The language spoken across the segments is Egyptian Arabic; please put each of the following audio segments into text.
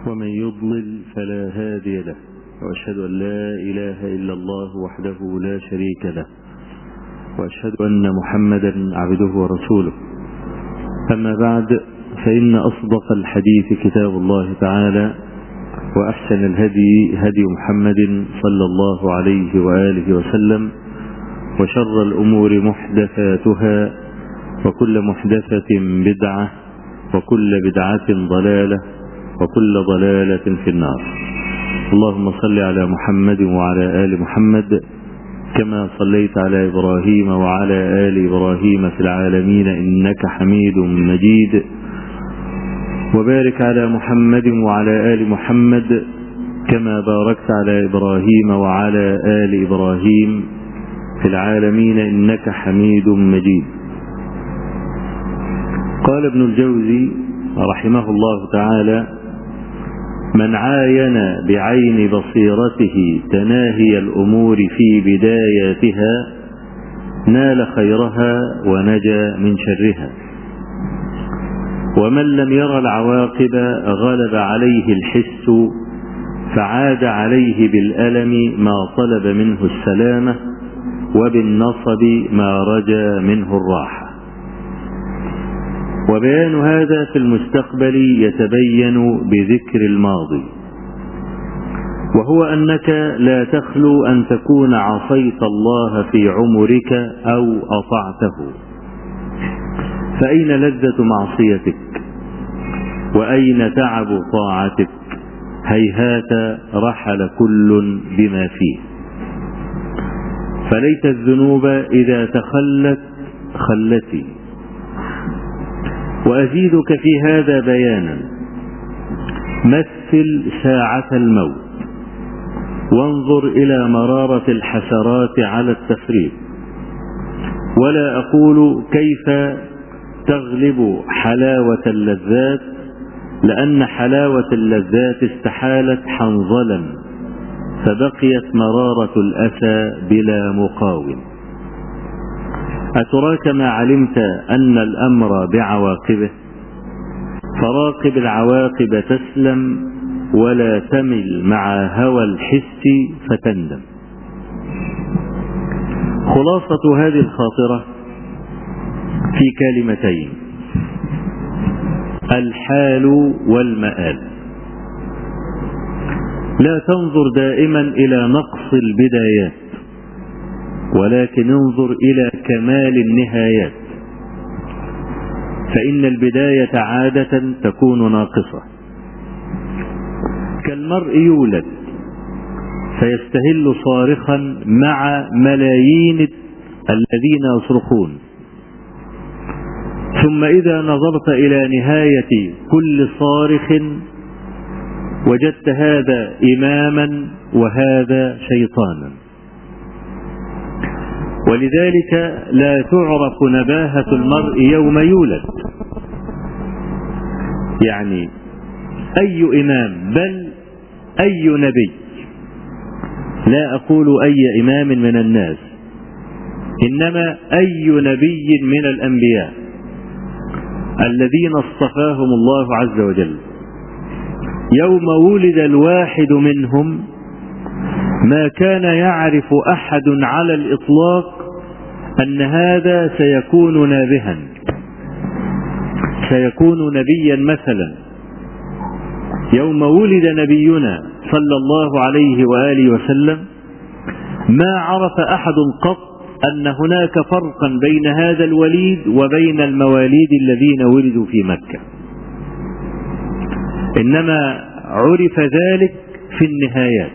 ومن يضلل فلا هادي له وأشهد أن لا إله إلا الله وحده لا شريك له وأشهد أن محمدا عبده ورسوله أما بعد فإن أصدق الحديث كتاب الله تعالى وأحسن الهدي هدي محمد صلى الله عليه وآله وسلم وشر الأمور محدثاتها وكل محدثة بدعة وكل بدعة ضلالة وكل ضلالة في النار اللهم صل على محمد وعلى آل محمد كما صليت على إبراهيم وعلى آل إبراهيم في العالمين إنك حميد مجيد وبارك على محمد وعلى آل محمد كما باركت على إبراهيم وعلى آل إبراهيم في العالمين إنك حميد مجيد قال ابن الجوزي رحمه الله تعالى من عاين بعين بصيرته تناهي الأمور في بداياتها نال خيرها ونجا من شرها ومن لم ير العواقب غلب عليه الحس فعاد عليه بالألم ما طلب منه السلامة وبالنصب ما رجا منه الراحة وبيان هذا في المستقبل يتبين بذكر الماضي وهو أنك لا تخلو أن تكون عصيت الله في عمرك أو أطعته فأين لذة معصيتك وأين تعب طاعتك هيهات رحل كل بما فيه فليت الذنوب إذا تخلت خلتي وأزيدك في هذا بيانا مثل ساعة الموت وانظر إلى مرارة الحسرات على التفريط ولا أقول كيف تغلب حلاوة اللذات لأن حلاوة اللذات استحالت حنظلا فبقيت مرارة الأسى بلا مقاوم أتراك ما علمت أن الأمر بعواقبه فراقب العواقب تسلم ولا تمل مع هوى الحس فتندم خلاصة هذه الخاطرة في كلمتين الحال والمآل لا تنظر دائما إلى نقص البدايات ولكن انظر إلى كمال النهايات فإن البداية عادة تكون ناقصة كالمرء يولد فيستهل صارخا مع ملايين الذين يصرخون ثم إذا نظرت إلى نهاية كل صارخ وجدت هذا إماما وهذا شيطانا ولذلك لا تعرف نباهة المرء يوم يولد يعني أي إمام بل أي نبي لا أقول أي إمام من الناس إنما أي نبي من الأنبياء الذين اصطفاهم الله عز وجل يوم ولد الواحد منهم ما كان يعرف أحد على الإطلاق أن هذا سيكون نابها سيكون نبيا مثلا يوم ولد نبينا صلى الله عليه وآله وسلم ما عرف أحد قط أن هناك فرقا بين هذا الوليد وبين المواليد الذين ولدوا في مكة إنما عرف ذلك في النهايات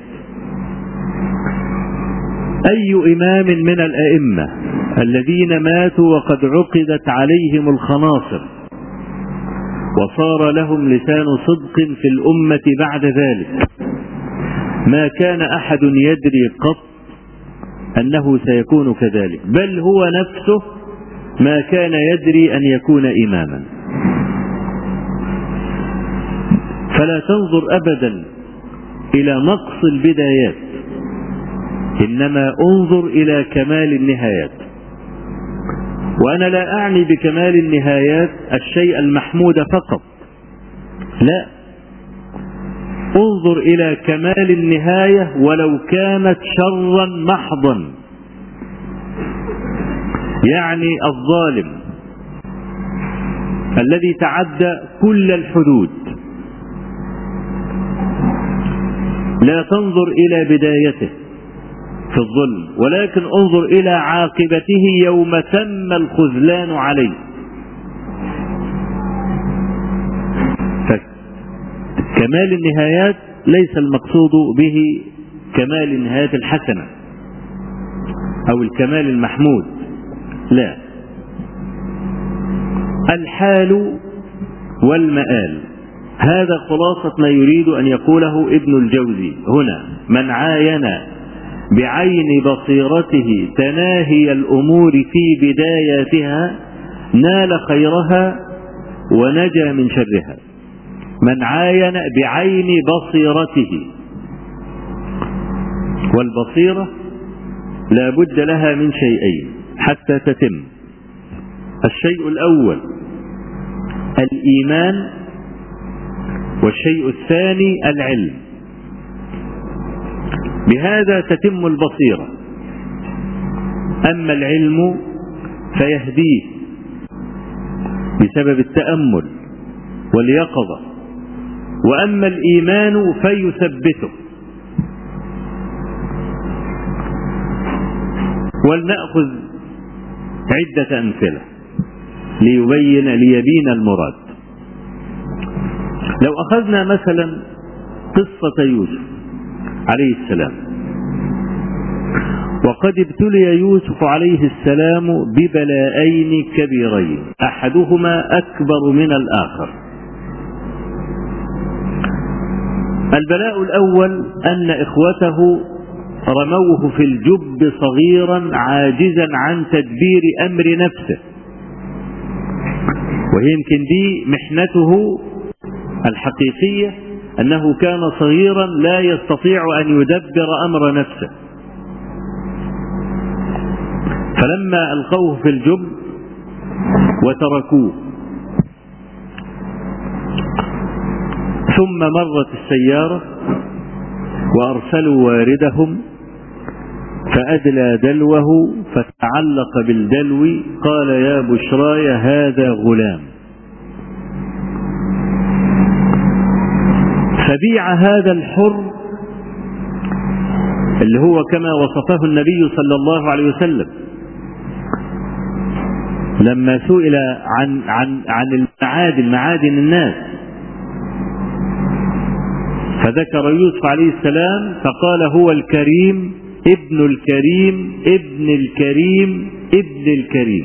أي إمام من الأئمة الذين ماتوا وقد عقدت عليهم الخناصر وصار لهم لسان صدق في الأمة بعد ذلك ما كان أحد يدري قط أنه سيكون كذلك بل هو نفسه ما كان يدري أن يكون إماما فلا تنظر أبدا إلى نقص البدايات إنما انظر إلى كمال النهايات وأنا لا أعني بكمال النهايات الشيء المحمود فقط لا انظر إلى كمال النهاية ولو كانت شرا محضا يعني الظالم الذي تعدى كل الحدود لا تنظر إلى بدايته في الظلم ولكن انظر إلى عاقبته يوم تم الخذلان عليه كمال النهايات ليس المقصود به كمال النهايات الحسنة أو الكمال المحمود لا الحال والمآل هذا خلاصة ما يريد أن يقوله ابن الجوزي هنا من عاين بعين بصيرته تناهي الأمور في بداياتها نال خيرها ونجا من شرها من عاين بعين بصيرته والبصيرة لا بد لها من شيئين حتى تتم الشيء الأول الإيمان والشيء الثاني العلم بهذا تتم البصيرة أما العلم فيهديه بسبب التأمل واليقظة وأما الإيمان فيثبته ولنأخذ عدة أمثلة ليبين ليبين المراد لو أخذنا مثلا قصة يوسف عليه السلام وقد ابتلي يوسف عليه السلام ببلاءين كبيرين أحدهما أكبر من الآخر البلاء الأول أن إخوته رموه في الجب صغيرا عاجزا عن تدبير أمر نفسه وهي يمكن دي محنته الحقيقية أنه كان صغيرا لا يستطيع أن يدبر أمر نفسه فلما ألقوه في الجب وتركوه ثم مرت السيارة وأرسلوا واردهم فأدلى دلوه فتعلق بالدلو قال يا بشراي هذا غلام فبيع هذا الحر اللي هو كما وصفه النبي صلى الله عليه وسلم لما سئل عن عن عن المعادن معادن الناس فذكر يوسف عليه السلام فقال هو الكريم ابن الكريم ابن الكريم ابن الكريم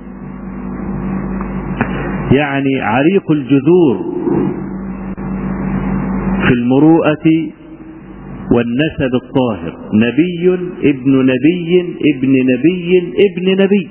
يعني عريق الجذور في المروءة والنسب الطاهر نبي ابن نبي ابن نبي ابن نبي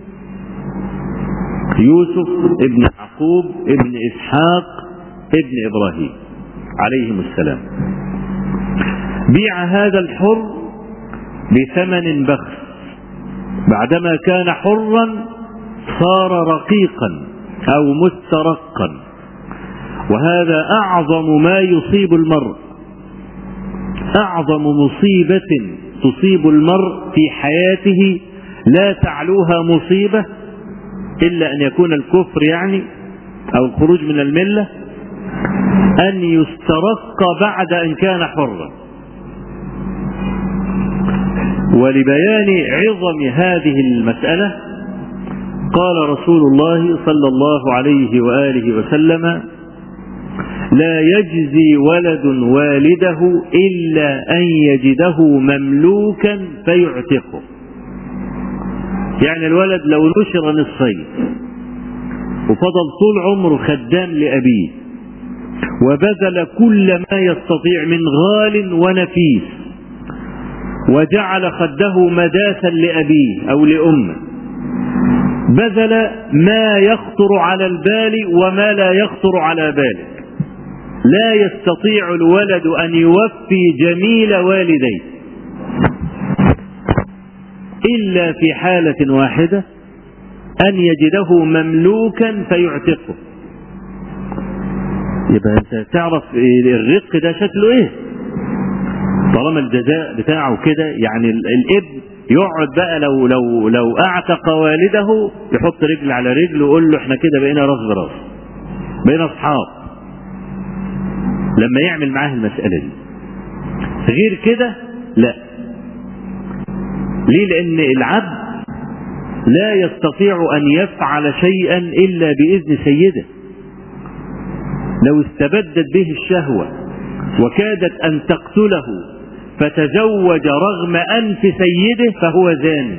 يوسف ابن يعقوب ابن إسحاق ابن إبراهيم عليهم السلام بيع هذا الحر بثمن بخس بعدما كان حرا صار رقيقا أو مسترقا وهذا أعظم ما يصيب المرء أعظم مصيبة تصيب المرء في حياته لا تعلوها مصيبة إلا أن يكون الكفر يعني أو الخروج من الملة أن يسترق بعد أن كان حرا ولبيان عظم هذه المسألة قال رسول الله صلى الله عليه وآله وسلم لا يجزي ولد والده إلا أن يجده مملوكا فيعتقه يعني الولد لو نشر نصفين وفضل طول عمره خدام لأبيه وبذل كل ما يستطيع من غال ونفيس وجعل خده مداسا لأبيه أو لأمه بذل ما يخطر على البال وما لا يخطر على بالك لا يستطيع الولد أن يوفي جميل والديه إلا في حالة واحدة أن يجده مملوكا فيعتقه يبقى انت تعرف الرزق ده شكله ايه طالما الجزاء بتاعه كده يعني الابن يقعد بقى لو لو لو اعتق والده يحط رجل على رجل ويقول له احنا كده بقينا راس براس بقينا اصحاب لما يعمل معاه المسألة دي غير كده لا ليه لان العبد لا يستطيع ان يفعل شيئا الا باذن سيده لو استبدت به الشهوة وكادت ان تقتله فتزوج رغم انف سيده فهو زاني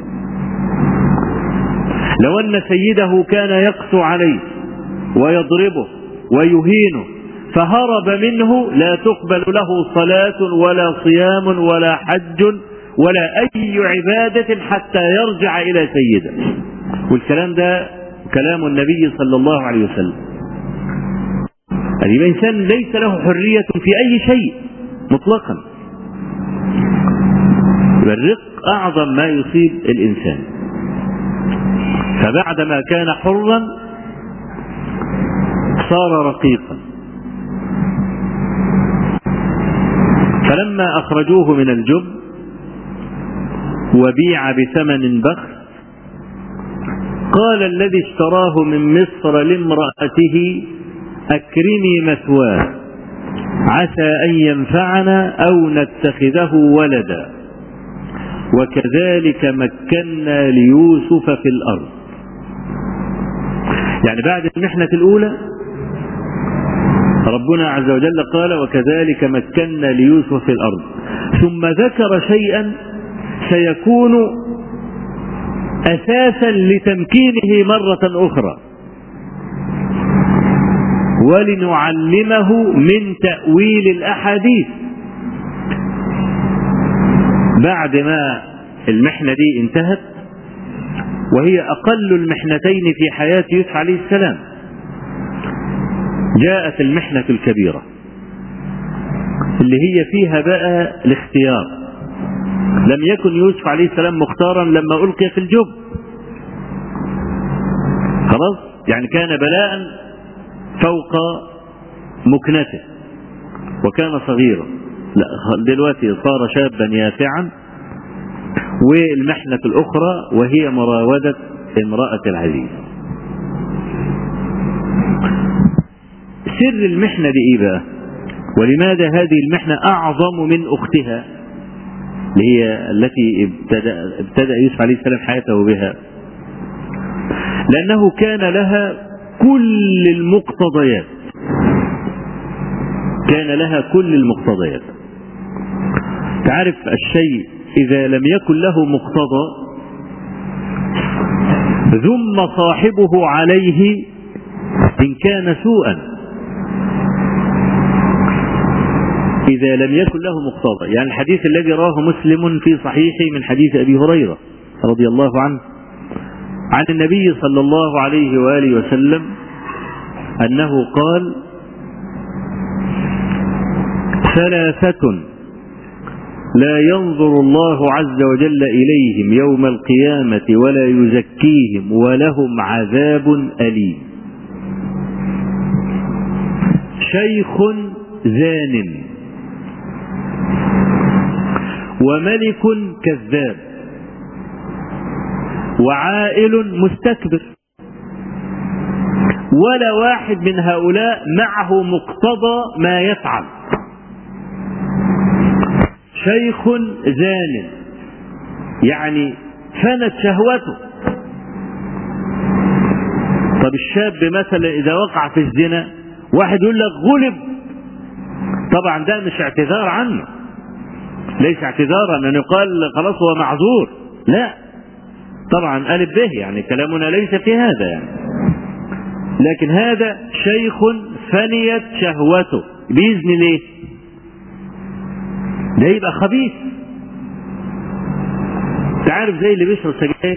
لو ان سيده كان يقسو عليه ويضربه ويهينه فهرب منه لا تقبل له صلاة ولا صيام ولا حج ولا أي عبادة حتى يرجع إلى سيده والكلام ده كلام النبي صلى الله عليه وسلم يعني الإنسان ليس له حرية في أي شيء مطلقا الرق أعظم ما يصيب الإنسان فبعدما كان حرا صار رقيقا فلما أخرجوه من الجب وبيع بثمن بخس قال الذي اشتراه من مصر لامرأته أكرمي مثواه عسى أن ينفعنا أو نتخذه ولدا وكذلك مكنا ليوسف في الأرض يعني بعد المحنة الأولى ربنا عز وجل قال وكذلك مكنا ليوسف في الأرض ثم ذكر شيئا سيكون أساسا لتمكينه مرة أخرى ولنعلمه من تأويل الأحاديث بعد ما المحنة دي انتهت وهي أقل المحنتين في حياة يوسف عليه السلام جاءت المحنة الكبيرة اللي هي فيها بقى الاختيار لم يكن يوسف عليه السلام مختارا لما ألقي في الجب خلاص يعني كان بلاء فوق مكنته وكان صغيرا لا دلوقتي صار شابا يافعا والمحنة الأخرى وهي مراودة امرأة العزيز سر المحنة دي إيه بقى ولماذا هذه المحنة أعظم من أختها اللي هي التي ابتدأ, ابتدأ يوسف عليه السلام حياته بها لأنه كان لها كل المقتضيات كان لها كل المقتضيات تعرف الشيء إذا لم يكن له مقتضى ذم صاحبه عليه إن كان سوءا إذا لم يكن له مقتضى يعني الحديث الذي رواه مسلم في صحيحه من حديث أبي هريرة رضي الله عنه عن النبي صلى الله عليه وآله وسلم أنه قال ثلاثة لا ينظر الله عز وجل إليهم يوم القيامة ولا يزكيهم ولهم عذاب أليم شيخ زان وملك كذاب وعائل مستكبر ولا واحد من هؤلاء معه مقتضى ما يفعل شيخ زان يعني فنت شهوته طب الشاب مثلا اذا وقع في الزنا واحد يقول لك غلب طبعا ده مش اعتذار عنه ليس اعتذارا ان يقال خلاص هو معذور لا طبعا ألف به يعني كلامنا ليس في هذا يعني لكن هذا شيخ فنيت شهوته بإذن ليه ده يبقى خبيث تعرف زي اللي بيشرب سجاير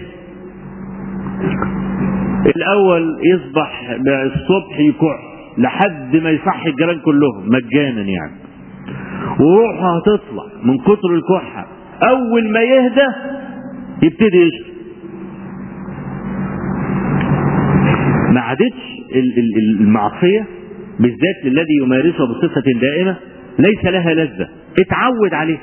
الأول يصبح الصبح يكح لحد ما يصحي الجيران كلهم مجانا يعني وروحه هتطلع من كتر الكحة أول ما يهدى يبتدي يشرب ما عادتش المعصية بالذات الذي يمارسها بصفة دائمة ليس لها لذة اتعود عليه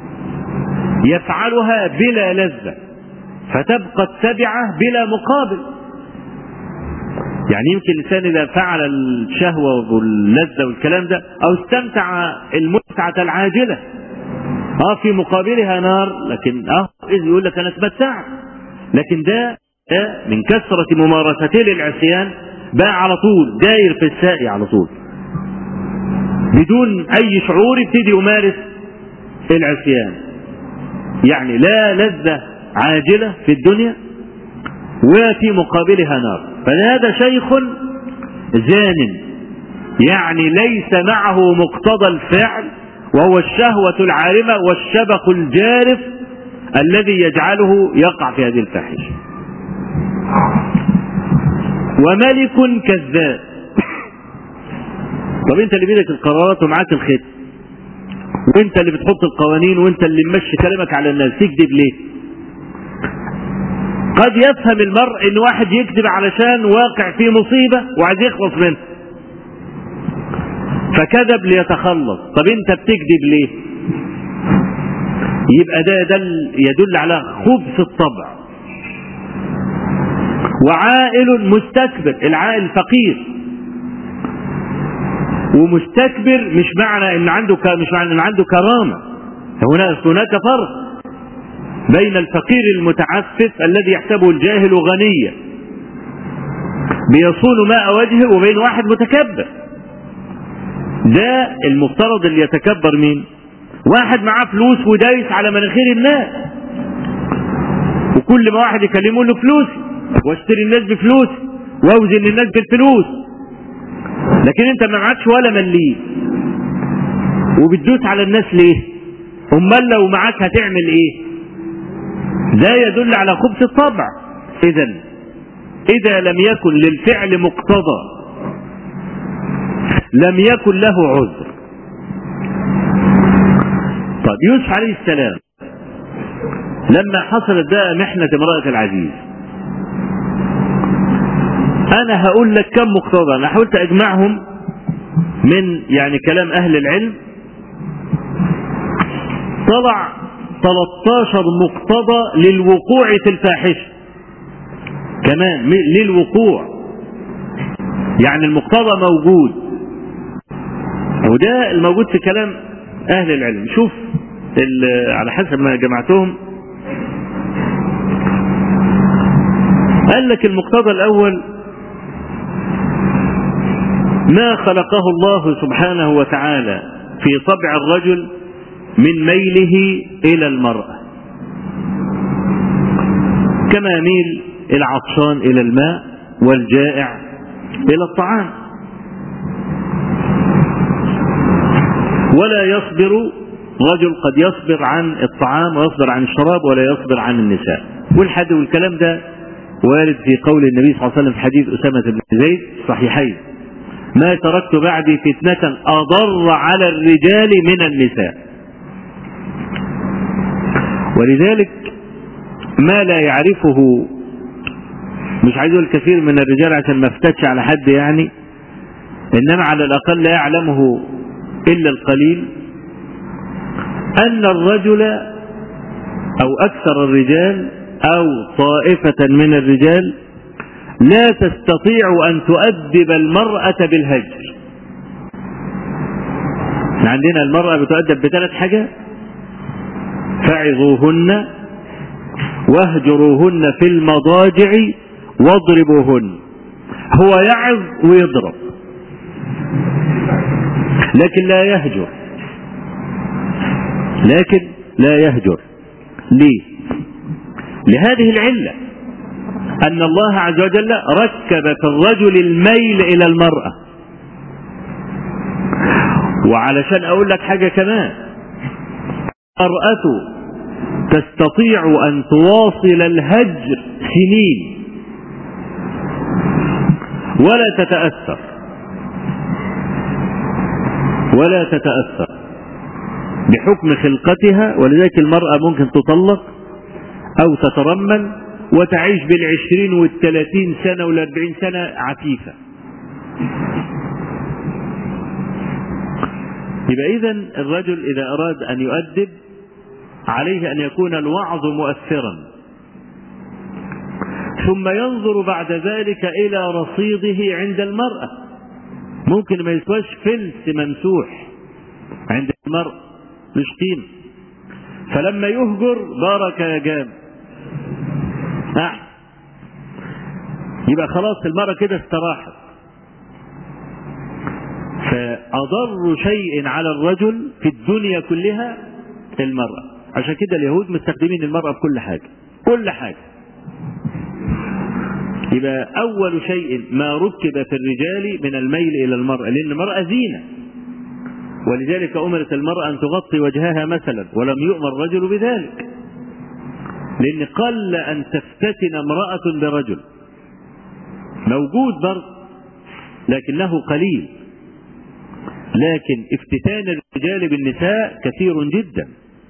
يفعلها بلا لذة فتبقى التبعة بلا مقابل يعني يمكن الإنسان إذا فعل الشهوة واللذة والكلام ده أو استمتع المتعة العاجلة اه في مقابلها نار لكن اه إذ يقول لك أنا اتمتعت لكن ده ده من كثرة ممارسته للعصيان بقى على طول داير في الساقي على طول بدون أي شعور يبتدي يمارس العصيان يعني لا لذة عاجلة في الدنيا وفي مقابلها نار فهذا شيخ زان يعني ليس معه مقتضى الفعل وهو الشهوة العارمة والشبق الجارف الذي يجعله يقع في هذه الفاحشة وملك كذاب طب انت اللي بيدك القرارات ومعاك الخيط وانت اللي بتحط القوانين وانت اللي ممشي كلامك على الناس تكذب ليه قد يفهم المرء ان واحد يكذب علشان واقع في مصيبة وعايز يخلص منها فكذب ليتخلص طب انت بتكذب ليه يبقى ده دل يدل على خبث الطبع وعائل مستكبر العائل فقير ومستكبر مش معنى ان عنده ك... مش معنى ان عنده كرامه هناك هناك فرق بين الفقير المتعفف الذي يحسبه الجاهل غنيا بيصون ماء وجهه وبين واحد متكبر ده المفترض اللي يتكبر مين واحد معاه فلوس ودايس على مناخير الناس وكل ما واحد يكلمه له فلوسي واشتري الناس بفلوس واوزن الناس بالفلوس لكن انت ما معكش ولا مليم وبتدوس على الناس ليه امال لو معاك هتعمل ايه ده يدل على خبث الطبع اذا اذا لم يكن للفعل مقتضى لم يكن له عذر طب يوسف عليه السلام لما حصلت بقى محنة امرأة العزيز انا هقول لك كم مقتضى انا حاولت اجمعهم من يعني كلام اهل العلم طلع 13 مقتضى للوقوع في الفاحشة كمان للوقوع يعني المقتضى موجود وده الموجود في كلام اهل العلم شوف على حسب ما جمعتهم قال لك المقتضى الاول ما خلقه الله سبحانه وتعالى في طبع الرجل من ميله الى المراه كما يميل العطشان الى الماء والجائع الى الطعام ولا يصبر رجل قد يصبر عن الطعام ويصبر عن الشراب ولا يصبر عن النساء والحد والكلام ده وارد في قول النبي صلى الله عليه وسلم في حديث أسامة بن زيد صحيحين ما تركت بعدي فتنة أضر على الرجال من النساء ولذلك ما لا يعرفه مش عايز اقول كثير من الرجال عشان ما افتتش على حد يعني انما على الاقل لا يعلمه الا القليل ان الرجل او اكثر الرجال او طائفة من الرجال لا تستطيع ان تؤدب المرأة بالهجر عندنا المرأة بتؤدب بثلاث حاجات فعظوهن واهجروهن في المضاجع واضربوهن هو يعظ ويضرب لكن لا يهجر لكن لا يهجر ليه لهذه العلة أن الله عز وجل ركب في الرجل الميل إلى المرأة وعلشان أقول لك حاجة كمان المرأة تستطيع أن تواصل الهجر سنين ولا تتأثر ولا تتأثر بحكم خلقتها ولذلك المرأة ممكن تطلق أو تترمل وتعيش بالعشرين والثلاثين سنة والأربعين سنة عفيفة يبقى إذا الرجل إذا أراد أن يؤدب عليه أن يكون الوعظ مؤثرا ثم ينظر بعد ذلك إلى رصيده عند المرأة ممكن ما يسواش فلس ممسوح عند المرأة مش قيمة فلما يهجر بارك يا جام أحسن يبقى خلاص المرأة كده استراحت فأضر شيء على الرجل في الدنيا كلها المرأة عشان كده اليهود مستخدمين المرأة في كل حاجة كل حاجة يبقى أول شيء ما ركب في الرجال من الميل إلى المرأة لأن المرأة زينة ولذلك أمرت المرأة أن تغطي وجهها مثلا ولم يؤمر الرجل بذلك لأن قل أن تفتتن امرأة برجل موجود برضه لكنه قليل لكن افتتان الرجال بالنساء كثير جدا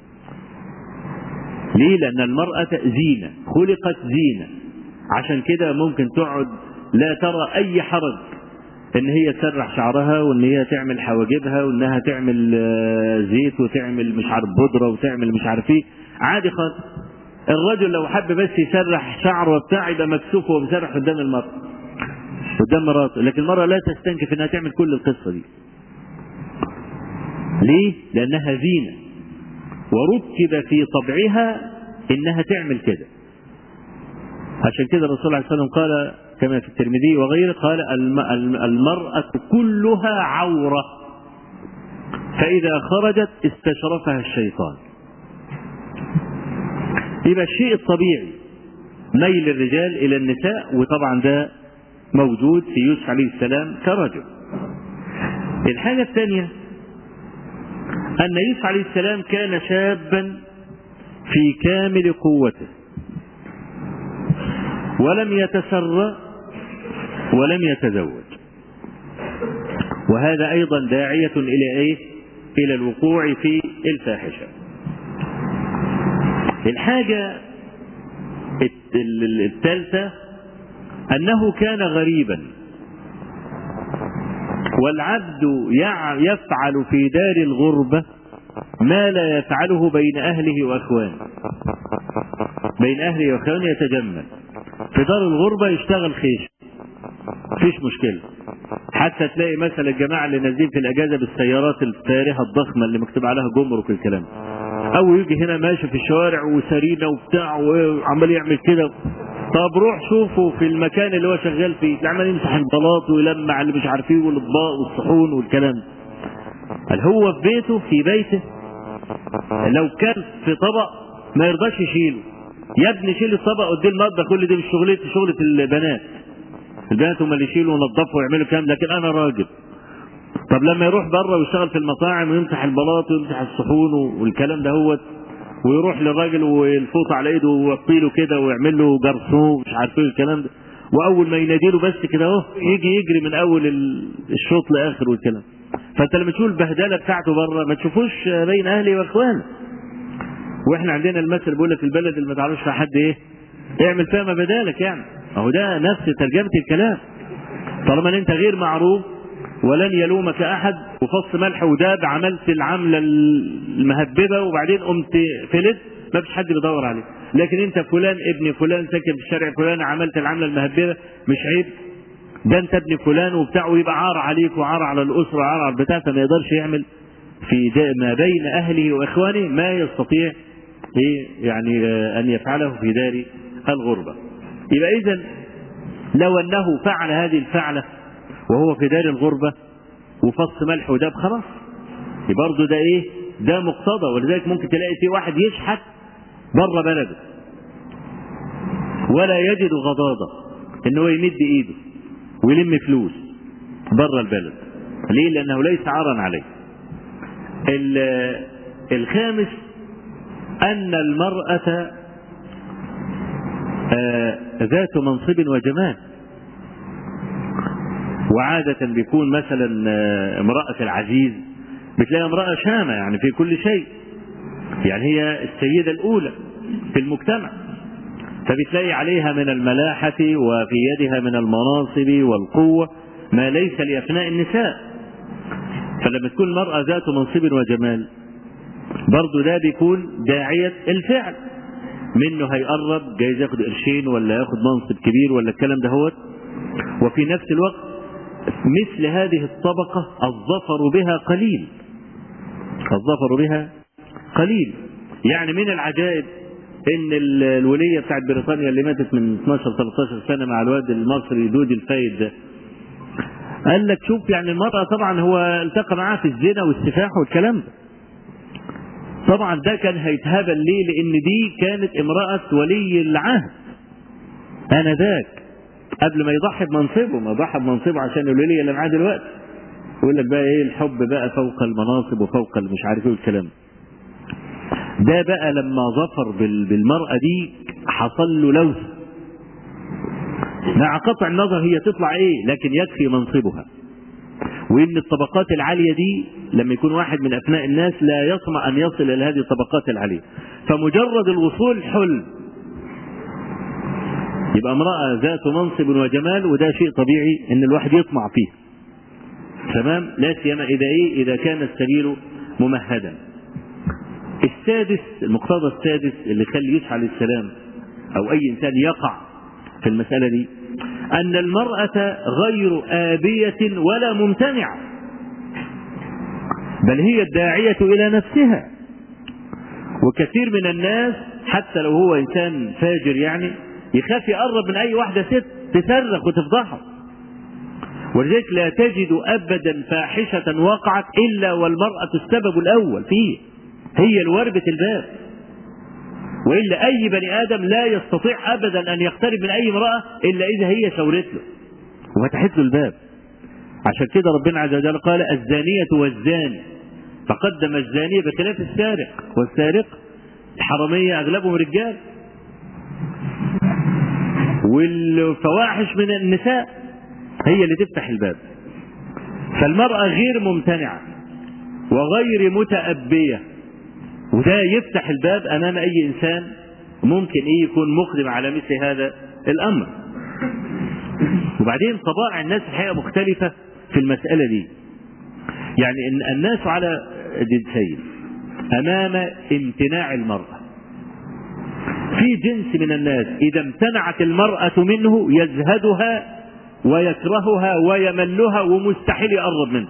ليه لأن المرأة زينة خلقت زينة عشان كده ممكن تقعد لا ترى أي حرج ان هي تسرح شعرها وان هي تعمل حواجبها وانها تعمل زيت وتعمل مش عارف بودره وتعمل مش عارف ايه عادي خالص الرجل لو حب بس يسرح شعره وبتاع يبقى مكسوف وهو مسرح قدام المرأة قدام مراته لكن المرأة لا تستنكف انها تعمل كل القصة دي ليه؟ لأنها زينة وركب في طبعها إنها تعمل كده عشان كده الرسول عليه الصلاة والسلام قال كما في الترمذي وغيره قال المرأة كلها عورة فإذا خرجت استشرفها الشيطان يبقى الشيء الطبيعي ميل الرجال إلى النساء وطبعا ده موجود في يوسف عليه السلام كرجل الحاجة الثانية أن يوسف عليه السلام كان شابا في كامل قوته ولم يتسرى ولم يتزوج وهذا أيضا داعية إلى إيه؟ إلى الوقوع في الفاحشة الحاجة الثالثة أنه كان غريبا والعبد يفعل في دار الغربة ما لا يفعله بين أهله وأخوانه بين أهله وأخوانه يتجمل في دار الغربة يشتغل خيش مفيش مشكلة حتى تلاقي مثلا الجماعة اللي نازلين في الأجازة بالسيارات الفارهة الضخمة اللي مكتوب عليها جمرك الكلام أو يجي هنا ماشي في الشوارع وسرينة وبتاع وعمال يعمل كده طب روح شوفه في المكان اللي هو شغال فيه عمال يمسح البلاط ويلمع اللي مش عارفيه والاطباق والصحون والكلام هل هو في بيته في بيته لو كان في طبق ما يرضاش يشيله يا ابني شيل الطبق قدام المطبخ كل دي مش شغلتي شغلة البنات البنات هم اللي يشيلوا وينظفوا ويعملوا الكلام لكن انا راجل طب لما يروح بره ويشتغل في المطاعم ويمسح البلاط ويمسح الصحون والكلام ده هو ويروح للراجل ويلفوط على ايده ويوطي له كده ويعمل له جرسون مش عارف ايه الكلام ده واول ما ينادي له بس كده اهو يجي يجري من اول الشوط لاخر والكلام فانت لما تشوف البهدله بتاعته بره ما تشوفوش بين اهلي واخوانه واحنا عندنا المثل بيقول لك البلد اللي ما تعرفش فيها حد ايه اعمل فيها ما بدالك يعني اهو ده نفس ترجمه الكلام طالما ان انت غير معروف ولن يلومك احد وفص ملح وداب عملت العمله المهببه وبعدين قمت فلت ما فيش حد بيدور عليك لكن انت فلان ابن فلان ساكن في الشارع فلان عملت العمله المهببه مش عيب ده انت ابن فلان وبتاع ويبقى عار عليك وعار على الاسره وعار على البتاع فما يقدرش يعمل في ما بين اهله واخوانه ما يستطيع ايه يعني ان يفعله في دار الغربه يبقى اذا لو انه فعل هذه الفعله وهو في دار الغربة وفص ملح وداب خلاص برضه ده ايه ده مقتضى ولذلك ممكن تلاقي في واحد يشحت بره بلده ولا يجد غضاضة ان هو يمد ايده ويلم فلوس بره البلد ليه لانه ليس عارا عليه الخامس ان المرأة ذات منصب وجمال وعادة بيكون مثلا امرأة العزيز بتلاقي امرأة شامة يعني في كل شيء يعني هي السيدة الأولى في المجتمع فبتلاقي عليها من الملاحة وفي يدها من المناصب والقوة ما ليس لأبناء النساء فلما تكون المرأة ذات منصب وجمال برضه ده بيكون داعية الفعل منه هيقرب جايز ياخد قرشين ولا ياخد منصب كبير ولا الكلام ده هو وفي نفس الوقت مثل هذه الطبقة الظفر بها قليل الظفر بها قليل يعني من العجائب ان الولية بتاعت بريطانيا اللي ماتت من 12 13 سنة مع الواد المصري دودي الفايد ده قال لك شوف يعني المرأة طبعا هو التقى معاها في الزنا والسفاح والكلام ده طبعا ده كان هيتهبل ليه لان دي كانت امرأة ولي العهد انا ذاك قبل ما يضحي بمنصبه ما ضحى بمنصبه عشان الولية اللي معاه دلوقتي يقول لك بقى ايه الحب بقى فوق المناصب وفوق مش عارف ايه والكلام ده بقى لما ظفر بالمرأة دي حصل له لوث مع قطع النظر هي تطلع ايه لكن يكفي منصبها وان الطبقات العالية دي لما يكون واحد من ابناء الناس لا يطمع ان يصل الى هذه الطبقات العالية فمجرد الوصول حلم يبقى امرأة ذات منصب وجمال وده شيء طبيعي ان الواحد يطمع فيه تمام لا سيما اذا ايه اذا كان السبيل ممهدا السادس المقتضى السادس اللي خلي يوسف عليه السلام او اي انسان يقع في المسألة دي ان المرأة غير آبية ولا ممتنعة بل هي الداعية الى نفسها وكثير من الناس حتى لو هو انسان فاجر يعني يخاف يقرب من اي واحدة ست تصرخ وتفضحه ولذلك لا تجد ابدا فاحشة وقعت الا والمرأة السبب الاول فيه هي الوربة الباب والا اي بني ادم لا يستطيع ابدا ان يقترب من اي امرأة الا اذا هي شاورت له وفتحت له الباب عشان كده ربنا عز وجل قال الزانية والزاني فقدم الزانية بخلاف السارق والسارق الحرامية اغلبهم رجال والفواحش من النساء هي اللي تفتح الباب فالمرأة غير ممتنعة وغير متأبية وده يفتح الباب أمام أي إنسان ممكن إيه يكون مقدم على مثل هذا الأمر وبعدين طبائع الناس الحقيقة مختلفة في المسألة دي يعني إن الناس على جنسين أمام امتناع المرأة في جنس من الناس إذا امتنعت المرأة منه يزهدها ويكرهها ويملها ومستحيل يقرب منه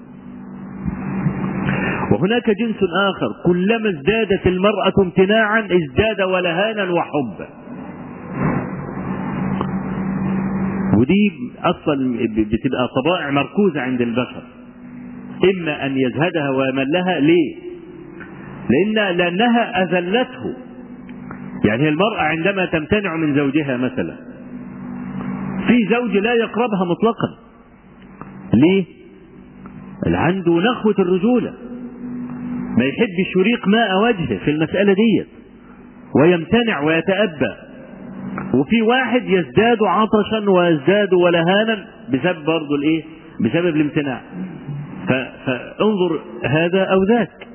وهناك جنس آخر كلما ازدادت المرأة امتناعا ازداد ولهانا وحبا ودي أصلا بتبقى طبائع مركوزة عند البشر إما أن يزهدها ويملها ليه لأن لأنها أذلته يعني المرأة عندما تمتنع من زوجها مثلا في زوج لا يقربها مطلقا ليه اللي عنده نخوة الرجولة ما يحبش يريق ماء وجهه في المسألة دي ويمتنع ويتأبى وفي واحد يزداد عطشا ويزداد ولهانا بسبب برضه الايه بسبب الامتناع فانظر هذا او ذاك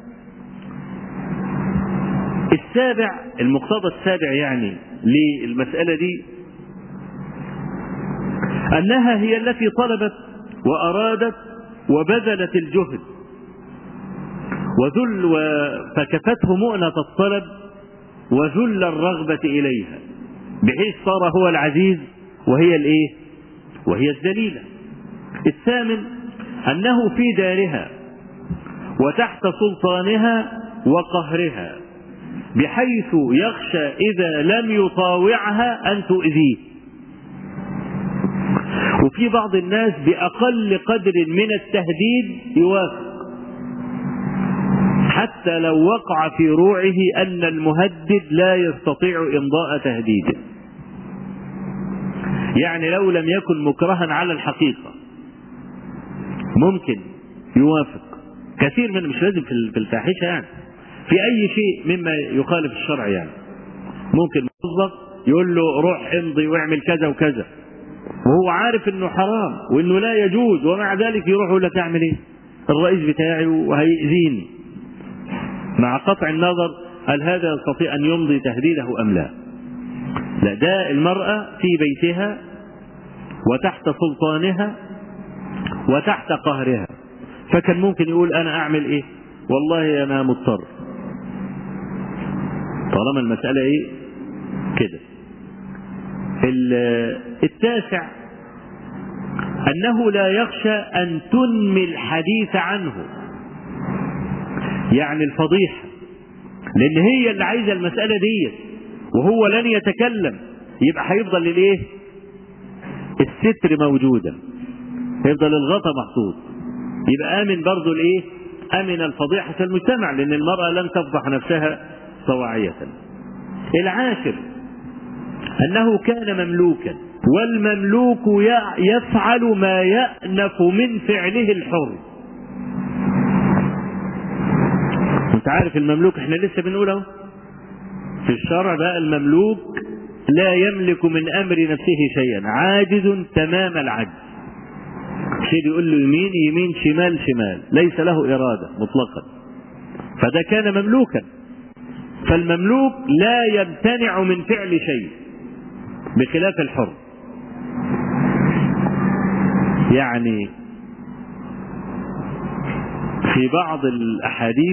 السابع المقتضى السابع يعني للمسألة دي أنها هي التي طلبت وأرادت وبذلت الجهد وذل فكفته مؤنة الطلب وذل الرغبة إليها بحيث صار هو العزيز وهي الايه وهي الذليلة الثامن أنه في دارها وتحت سلطانها وقهرها بحيث يخشى إذا لم يطاوعها أن تؤذيه وفي بعض الناس بأقل قدر من التهديد يوافق حتى لو وقع في روعه أن المهدد لا يستطيع إمضاء تهديده يعني لو لم يكن مكرها على الحقيقة ممكن يوافق كثير من مش لازم في الفاحشة يعني في أي شيء مما يخالف الشرع يعني ممكن موظف يقول له روح امضي واعمل كذا وكذا وهو عارف انه حرام وانه لا يجوز ومع ذلك يروح يقول لك اعمل ايه الرئيس بتاعي وهيأذيني مع قطع النظر هل هذا يستطيع ان يمضي تهديده ام لا لا ده المرأة في بيتها وتحت سلطانها وتحت قهرها فكان ممكن يقول انا اعمل ايه والله انا مضطر طالما المسألة ايه كده التاسع انه لا يخشى ان تنمي الحديث عنه يعني الفضيحة لان هي اللي عايزة المسألة ديت وهو لن يتكلم يبقى هيفضل الايه الستر موجودا هيفضل الغطا محطوط يبقى امن برضه الايه امن الفضيحة المجتمع لان المرأة لن تفضح نفسها طواعية العاشر انه كان مملوكا والمملوك يفعل ما يأنف من فعله الحر انت عارف المملوك احنا لسه بنقوله في الشرع بقى المملوك لا يملك من امر نفسه شيئا عاجز تمام العجز شيء يقول له يمين يمين شمال شمال ليس له اراده مطلقا فده كان مملوكا فالمملوك لا يمتنع من فعل شيء بخلاف الحر يعني في بعض الاحاديث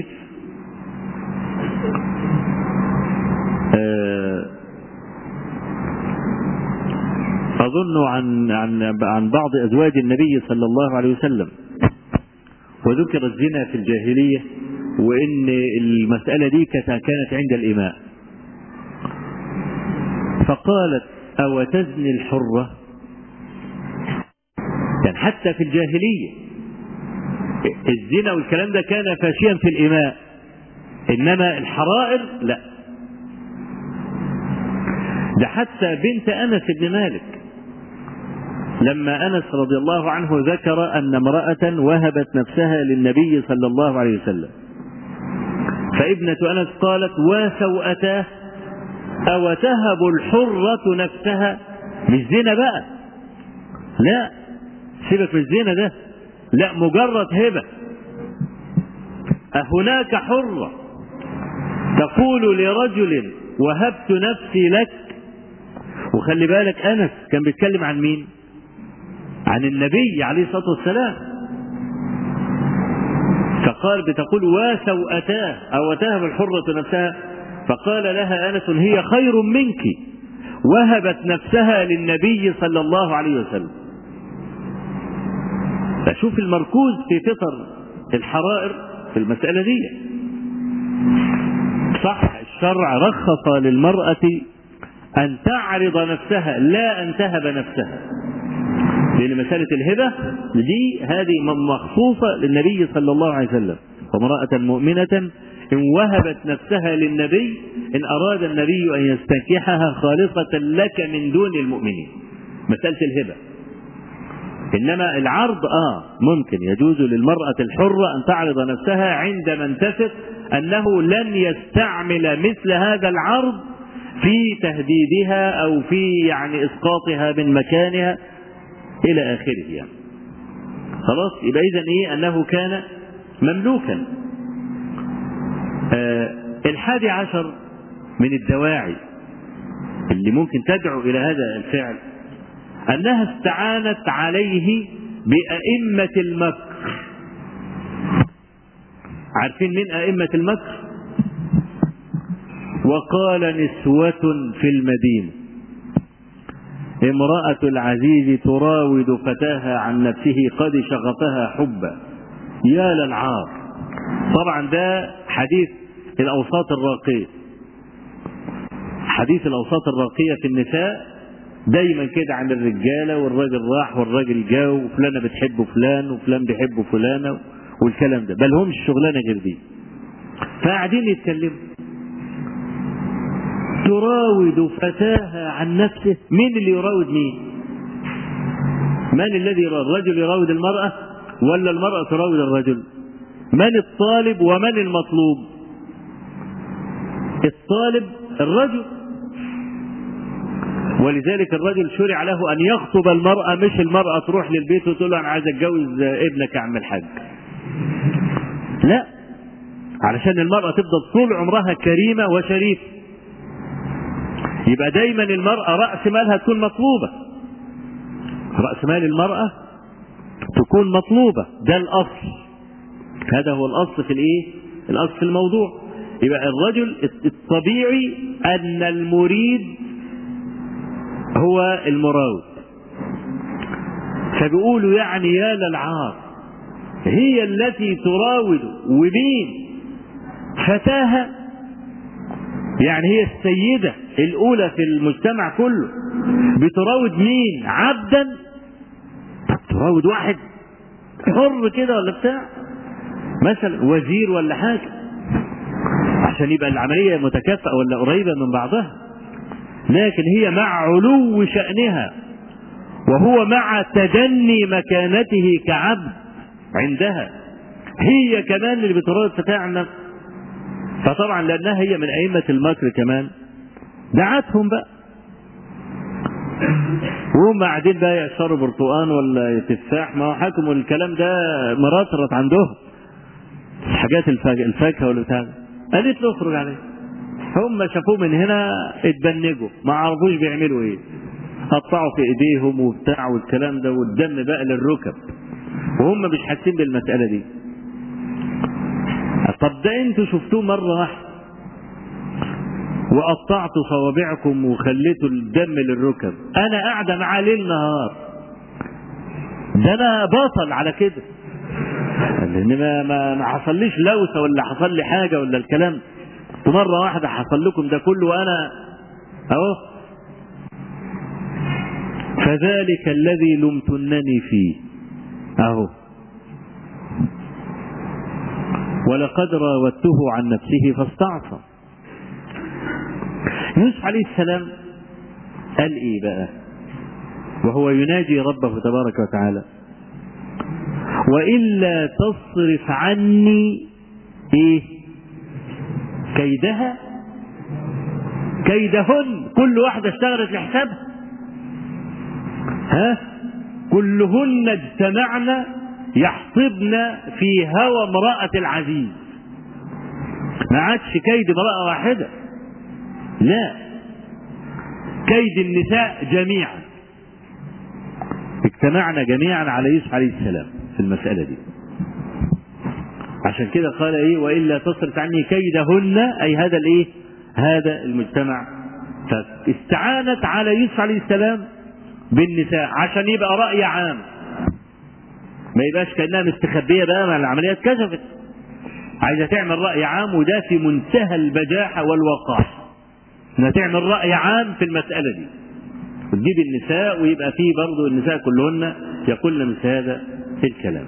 أظن عن عن عن بعض أزواج النبي صلى الله عليه وسلم وذكر الزنا في الجاهلية وإن المسألة دي كانت عند الإماء فقالت أو تزني الحرة يعني حتى في الجاهلية الزنا والكلام ده كان فاشيا في الإماء إنما الحرائر لا ده حتى بنت أنس بن مالك لما انس رضي الله عنه ذكر ان امراه وهبت نفسها للنبي صلى الله عليه وسلم فابنه انس قالت وسوءتاه او تهب الحره نفسها مش زنا بقى لا سيبك من الزنا ده لا مجرد هبه أهناك حرة تقول لرجل وهبت نفسي لك وخلي بالك أنس كان بيتكلم عن مين عن النبي عليه الصلاة والسلام فقال بتقول وسوأتاه أو تهب الحرة نفسها فقال لها أنس هي خير منك وهبت نفسها للنبي صلى الله عليه وسلم فشوف المركوز في فطر الحرائر في المسألة دي صح الشرع رخص للمرأة أن تعرض نفسها لا أن تهب نفسها لأن مسألة الهبة دي هذه مخصوصة للنبي صلى الله عليه وسلم وامرأة مؤمنة إن وهبت نفسها للنبي إن أراد النبي أن يستنكحها خالصة لك من دون المؤمنين مسألة الهبة إنما العرض آه ممكن يجوز للمرأة الحرة أن تعرض نفسها عندما تثق أنه لن يستعمل مثل هذا العرض في تهديدها أو في يعني إسقاطها من مكانها إلى آخره يعني خلاص يبقى إذا إيه أنه كان مملوكا آه الحادي عشر من الدواعي اللي ممكن تدعو إلى هذا الفعل أنها استعانت عليه بأئمة المكر عارفين من أئمة المكر وقال نسوة في المدينة امرأة العزيز تراود فتاها عن نفسه قد شغفها حبا يا للعار طبعا ده حديث الأوساط الراقية حديث الأوساط الراقية في النساء دايما كده عن الرجاله والراجل راح والراجل جا وفلانه بتحب فلان وفلان بيحب فلانه والكلام ده بل همش شغلانه غير دي فقاعدين يتكلموا تراود فتاها عن نفسه مين اللي يراود مين من الذي يراود الرجل يراود المرأة ولا المرأة تراود الرجل من الطالب ومن المطلوب الطالب الرجل ولذلك الرجل شرع له ان يخطب المرأة مش المرأة تروح للبيت وتقول له انا عايز اتجوز ابنك يا عم الحاج لا علشان المرأة تفضل طول عمرها كريمة وشريفة يبقى دايما المرأة رأس مالها تكون مطلوبة رأس مال المرأة تكون مطلوبة ده الأصل هذا هو الأصل في الإيه؟ الأصل في الموضوع يبقى الرجل الطبيعي أن المريد هو المراود فبيقولوا يعني يا للعار هي التي تراود ومين فتاها يعني هي السيدة الأولى في المجتمع كله بتراود مين عبدا طب تراود واحد حر كده ولا بتاع مثلا وزير ولا حاجة عشان يبقى العملية متكافئة ولا قريبة من بعضها لكن هي مع علو شأنها وهو مع تدني مكانته كعبد عندها هي كمان اللي بتراد فتاعنا فطبعا لانها هي من ائمه المكر كمان دعتهم بقى وهم قاعدين بقى يعصروا برتقان ولا تفاح ما هو حكموا الكلام ده مرطرط عندهم حاجات الفاكهه ولا بتاع قالت له اخرج عليه هم شافوه من هنا اتبنجوا ما عرفوش بيعملوا ايه قطعوا في ايديهم وبتاع والكلام ده والدم بقى للركب وهم مش حاسين بالمساله دي طب ده انتوا شفتوه مره واحده وقطعتوا صوابعكم وخليتوا الدم للركب انا قاعده معاه ليل نهار ده انا بطل على كده لان ما ما, ما حصليش لوسه ولا حصل لي حاجه ولا الكلام مره واحده حصل لكم ده كله وانا اهو فذلك الذي لمتنني فيه اهو ولقد راودته عن نفسه فاستعصى يوسف عليه السلام قال ايه بقى وهو يناجي ربه تبارك وتعالى والا تصرف عني ايه كيدها كيدهن كل واحده اشتغلت لحسابها ها كلهن اجتمعن يحصبن في هوى امرأة العزيز ما عادش كيد امرأة واحدة لا كيد النساء جميعا اجتمعنا جميعا على يوسف عليه السلام في المسألة دي عشان كده قال ايه والا تصرف عني كيدهن اي هذا الايه هذا المجتمع فاستعانت على يوسف عليه السلام بالنساء عشان يبقى رأي عام ما يبقاش كانها مستخبيه بقى ما العمليه اتكشفت عايزه تعمل راي عام وده في منتهى البجاحه والوقاحه انها تعمل راي عام في المساله دي وتجيب النساء ويبقى فيه برضه النساء كلهن يقولن مثل هذا الكلام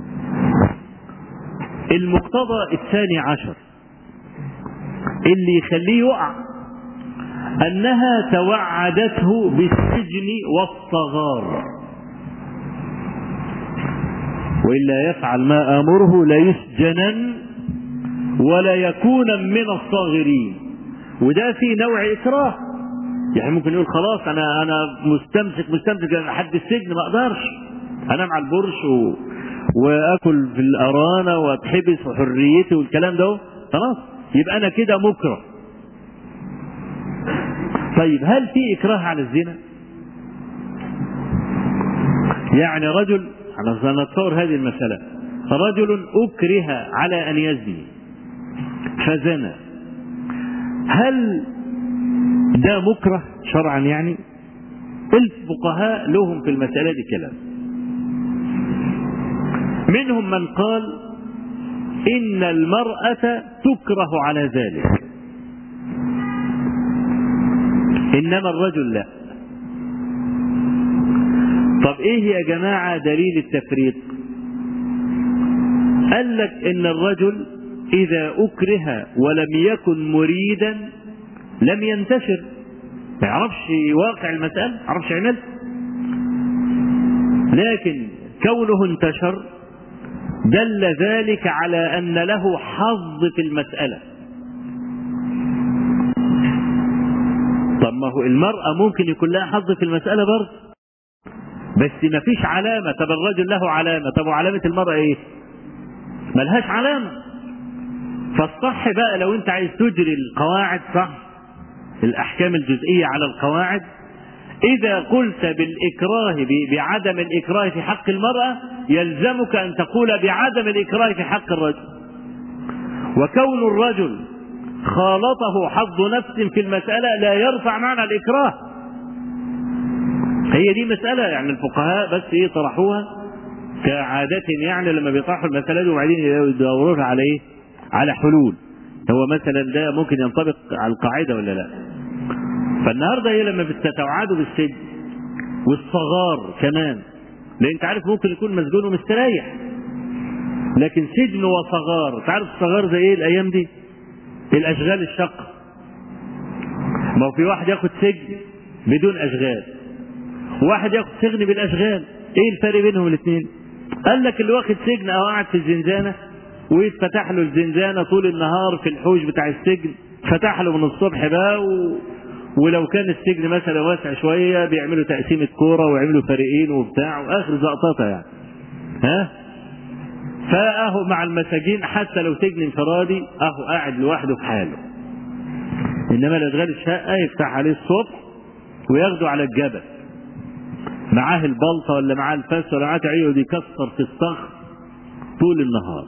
المقتضى الثاني عشر اللي يخليه يقع انها توعدته بالسجن والصغار والا يفعل ما امره ليسجنن ولا يكون من الصاغرين وده في نوع اكراه يعني ممكن يقول خلاص انا انا مستمسك مستمسك لحد السجن ما اقدرش انام على البرش و... واكل في الارانه واتحبس وحريتي والكلام ده خلاص يبقى انا كده مكره طيب هل في اكراه على الزنا يعني رجل على نتصور هذه المسألة رجل أكره على أن يزني فزنى هل ده مكره شرعا يعني الفقهاء لهم في المسألة دي كلام منهم من قال إن المرأة تكره على ذلك إنما الرجل لا طب ايه يا جماعة دليل التفريق قال لك ان الرجل اذا اكره ولم يكن مريدا لم ينتشر ما يعرفش واقع المسألة ما يعرفش يعمل لكن كونه انتشر دل ذلك على ان له حظ في المسألة طب ما هو المرأة ممكن يكون لها حظ في المسألة برضه بس ما فيش علامة طب الرجل له علامة طب وعلامة المرأة ايه ملهاش علامة فالصح بقى لو انت عايز تجري القواعد صح الاحكام الجزئية على القواعد إذا قلت بالإكراه بعدم الإكراه في حق المرأة يلزمك أن تقول بعدم الإكراه في حق الرجل وكون الرجل خالطه حظ نفس في المسألة لا يرفع معنى الإكراه هي دي مسألة يعني الفقهاء بس ايه طرحوها كعادة يعني لما بيطرحوا المسألة دي وبعدين يدوروها على ايه؟ على حلول هو مثلا ده ممكن ينطبق على القاعدة ولا لا؟ فالنهارده هي لما بتتوعدوا بالسجن والصغار كمان لان انت عارف ممكن يكون مسجون ومستريح لكن سجن وصغار تعرف الصغار زي ايه الايام دي الاشغال الشقه ما هو في واحد ياخد سجن بدون اشغال واحد ياخد سجن بالاشغال ايه الفرق بينهم الاثنين قال لك اللي واخد سجن او قاعد في الزنزانه ويتفتح له الزنزانه طول النهار في الحوش بتاع السجن فتح له من الصبح بقى و... ولو كان السجن مثلا واسع شويه بيعملوا تقسيمه كوره ويعملوا فريقين وبتاع واخر زقططه يعني ها فاهو مع المساجين حتى لو سجن انفرادي اهو قاعد لوحده في حاله انما الاشغال الشقه يفتح عليه الصبح وياخده على الجبل معاه البلطه ولا معاه الفاس ولا معاه يقعد يكسر في الصخر طول النهار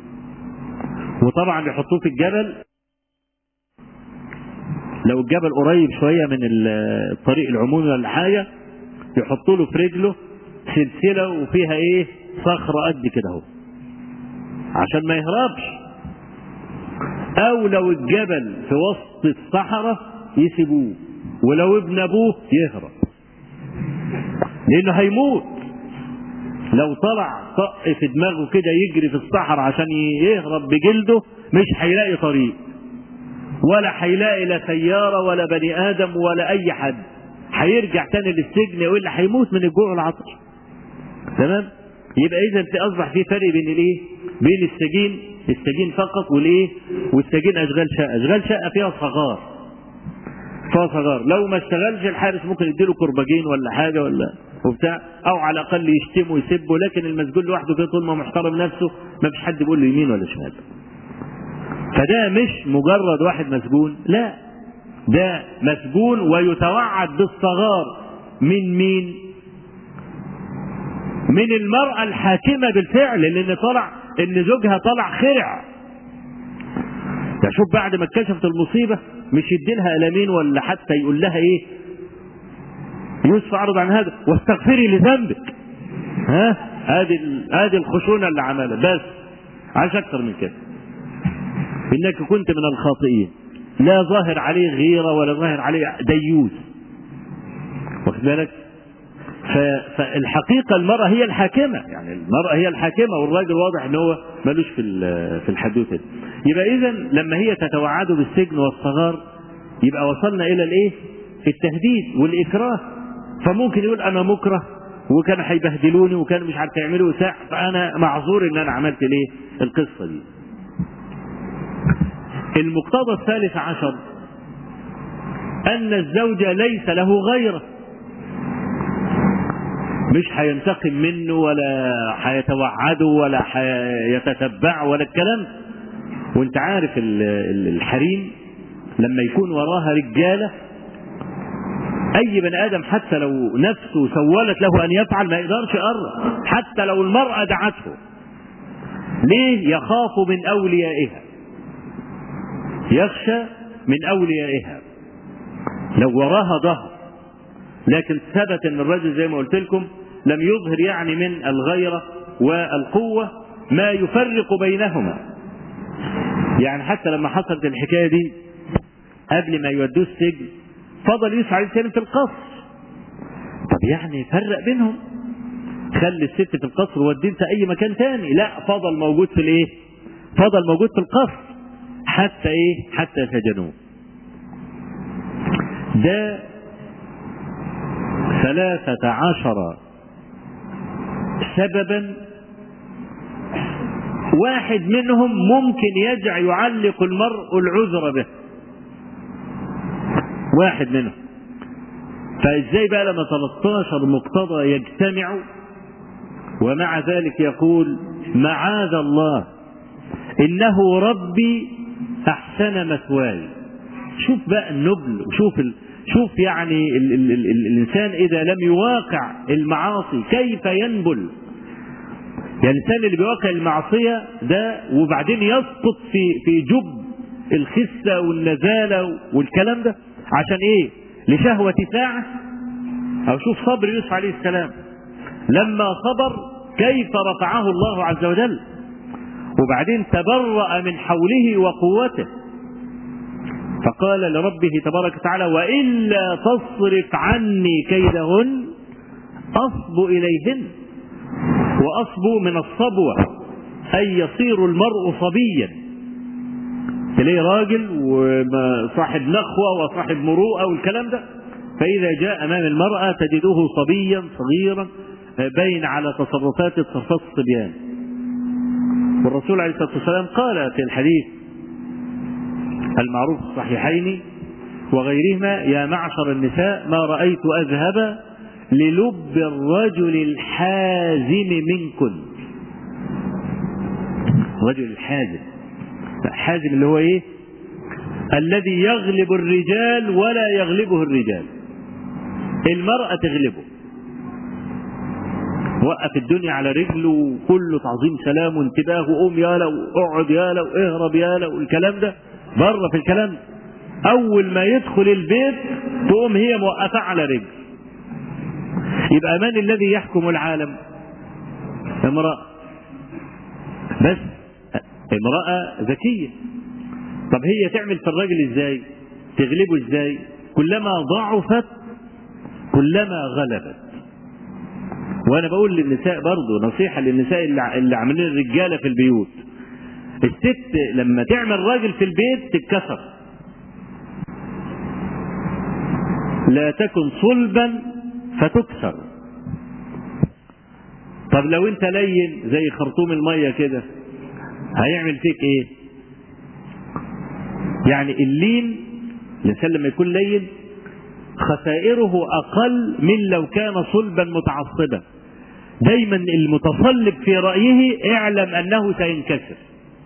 وطبعا يحطوه في الجبل لو الجبل قريب شويه من الطريق العمومي ولا حاجه يحطوا له في رجله سلسله وفيها ايه صخره قد كده اهو عشان ما يهربش او لو الجبل في وسط الصحراء يسيبوه ولو ابن ابوه يهرب لانه هيموت لو طلع طق في دماغه كده يجري في الصحراء عشان يهرب بجلده مش هيلاقي طريق ولا هيلاقي لا سيارة ولا بني آدم ولا أي حد هيرجع تاني للسجن ولا هيموت من الجوع والعطش تمام يبقى إذا أصبح في فرق بين الإيه؟ بين السجين السجين فقط والإيه؟ والسجين أشغال شقة أشغال شقة فيها صغار فيها صغار لو ما اشتغلش الحارس ممكن يديله كرباجين ولا حاجة ولا وبتاع أو على الأقل يشتمه ويسبه لكن المسجون لوحده كده طول ما محترم نفسه ما فيش حد بيقول له يمين ولا شمال فده مش مجرد واحد مسجون لا ده مسجون ويتوعد بالصغار من مين من المرأة الحاكمة بالفعل لأن طلع إن زوجها طلع خرع ده شوف بعد ما اتكشفت المصيبة مش يديلها ألمين ولا حتى يقول لها إيه يوسف أعرض عن هذا واستغفري لذنبك ها هذه هذه الخشونة اللي عملها بس عايش أكتر من كده انك كنت من الخاطئين لا ظاهر عليه غيره ولا ظاهر عليه ديوث واخد بالك فالحقيقة المرأة هي الحاكمة يعني المرأة هي الحاكمة والراجل واضح ان هو ملوش في في الحدوثة دي يبقى اذا لما هي تتوعد بالسجن والصغار يبقى وصلنا الى الايه التهديد والاكراه فممكن يقول انا مكره وكانوا هيبهدلوني وكانوا مش عارف يعملوا ساعة فانا معذور ان انا عملت ليه القصة دي المقتضى الثالث عشر أن الزوج ليس له غيره مش هينتقم منه ولا هيتوعده ولا هيتتبعه ولا الكلام وانت عارف الحريم لما يكون وراها رجالة أي بني آدم حتى لو نفسه سولت له أن يفعل ما يقدرش يقرب حتى لو المرأة دعته ليه يخاف من أوليائها يخشى من أوليائها لو وراها ظهر لكن ثبت أن الرجل زي ما قلت لكم لم يظهر يعني من الغيرة والقوة ما يفرق بينهما يعني حتى لما حصلت الحكاية دي قبل ما يودوه السجن فضل يسعى يتكلم في القصر طب يعني فرق بينهم خلي الست في القصر ودي انت اي مكان تاني لا فضل موجود في الايه فضل موجود في القصر حتى ايه حتى سجنوه ده ثلاثة عشر سببا واحد منهم ممكن يجع يعلق المرء العذر به واحد منهم فازاي بقى لما 13 مقتضى يجتمع ومع ذلك يقول معاذ الله انه ربي احسن مثواي شوف بقى النبل وشوف شوف يعني ال ال ال ال الإنسان إذا لم يواقع المعاصي كيف ينبل يعني الإنسان اللي بيواقع المعصية ده وبعدين يسقط في في جب الخسة والنزالة والكلام ده عشان إيه؟ لشهوة ساعة أو شوف صبر يوسف عليه السلام لما صبر كيف رفعه الله عز وجل وبعدين تبرأ من حوله وقوته فقال لربه تبارك وتعالى وإلا تصرف عني كيدهن أصب إليهن وأصب من الصبوة أي يصير المرء صبيا تلاقيه راجل وصاحب نخوة وصاحب مروءة والكلام ده فإذا جاء أمام المرأة تجده صبيا صغيرا باين على تصرفات تصرفات الصبيان والرسول عليه الصلاة والسلام قال في الحديث المعروف في الصحيحين وغيرهما يا معشر النساء ما رأيت أذهب للب الرجل الحازم منكن الرجل الحازم الحازم اللي هو ايه الذي يغلب الرجال ولا يغلبه الرجال المرأة تغلبه وقف الدنيا على رجله وكله تعظيم سلام وانتباه وقوم يا لو اقعد يا لو اهرب يا لو الكلام ده بره في الكلام ده اول ما يدخل البيت تقوم هي موقفة على رجل يبقى من الذي يحكم العالم امرأة بس امرأة ذكية طب هي تعمل في الراجل ازاي تغلبه ازاي كلما ضعفت كلما غلبت وانا بقول للنساء برضه نصيحه للنساء اللي اللي عاملين الرجاله في البيوت الست لما تعمل راجل في البيت تتكسر لا تكن صلبا فتكسر طب لو انت لين زي خرطوم الميه كده هيعمل فيك ايه يعني اللين الانسان لما يكون لين خسائره اقل من لو كان صلبا متعصبا دايما المتصلب في رايه اعلم انه سينكسر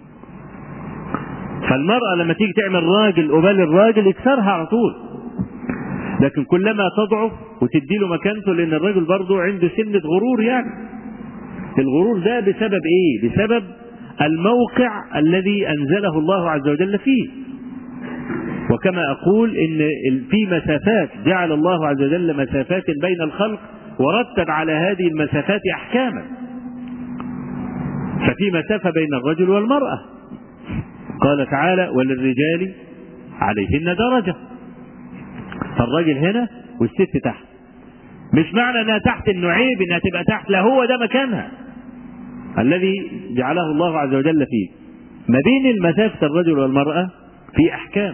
فالمرأة لما تيجي تعمل راجل قبال الراجل يكسرها على طول لكن كلما تضعف وتدي له مكانته لان الراجل برضه عنده سنة غرور يعني الغرور ده بسبب ايه بسبب الموقع الذي انزله الله عز وجل فيه وكما اقول ان في مسافات جعل الله عز وجل مسافات بين الخلق ورتب على هذه المسافات احكاما ففي مسافه بين الرجل والمراه قال تعالى وللرجال عليهن درجه فالراجل هنا والست تحت مش معنى انها تحت انه عيب انها تبقى تحت لا هو ده مكانها الذي جعله الله عز وجل فيه ما بين المسافه الرجل والمراه في احكام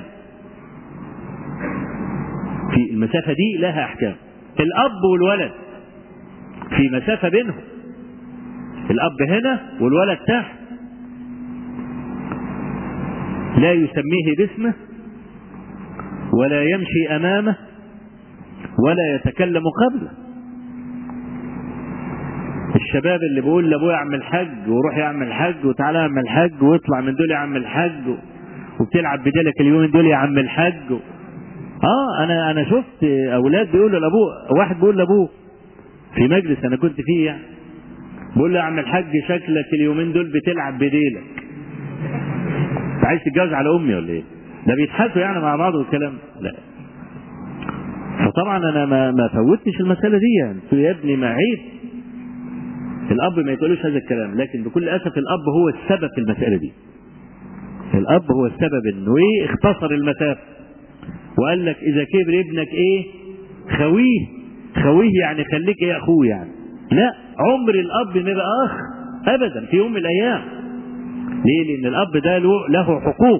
في المسافة دي لها أحكام الأب والولد في مسافة بينهم الأب هنا والولد تحت لا يسميه باسمه ولا يمشي أمامه ولا يتكلم قبله الشباب اللي بيقول لابويا يا عم الحاج وروح يا عم الحاج وتعالى يا عم الحاج واطلع من دول يا عم الحاج وبتلعب بدالك اليومين دول يا عم الحاج اه انا انا شفت اولاد بيقولوا لابوه واحد بيقول لابوه في مجلس انا كنت فيه يعني بيقول له يا عم الحاج شكلك اليومين دول بتلعب بديلك انت عايز تتجوز على امي ولا ايه؟ ده بيضحكوا يعني مع بعض والكلام لا فطبعا انا ما ما فوتش المساله دي يعني يا ابني ما عيب الاب ما يقولوش هذا الكلام لكن بكل اسف الاب هو السبب في المساله دي الاب هو السبب انه ايه اختصر المسافه وقال لك اذا كبر ابنك ايه خويه خويه يعني خليك ايه اخوه يعني لا عمر الاب ما يبقى اخ ابدا في يوم من الايام ليه لان الاب ده له, له حقوق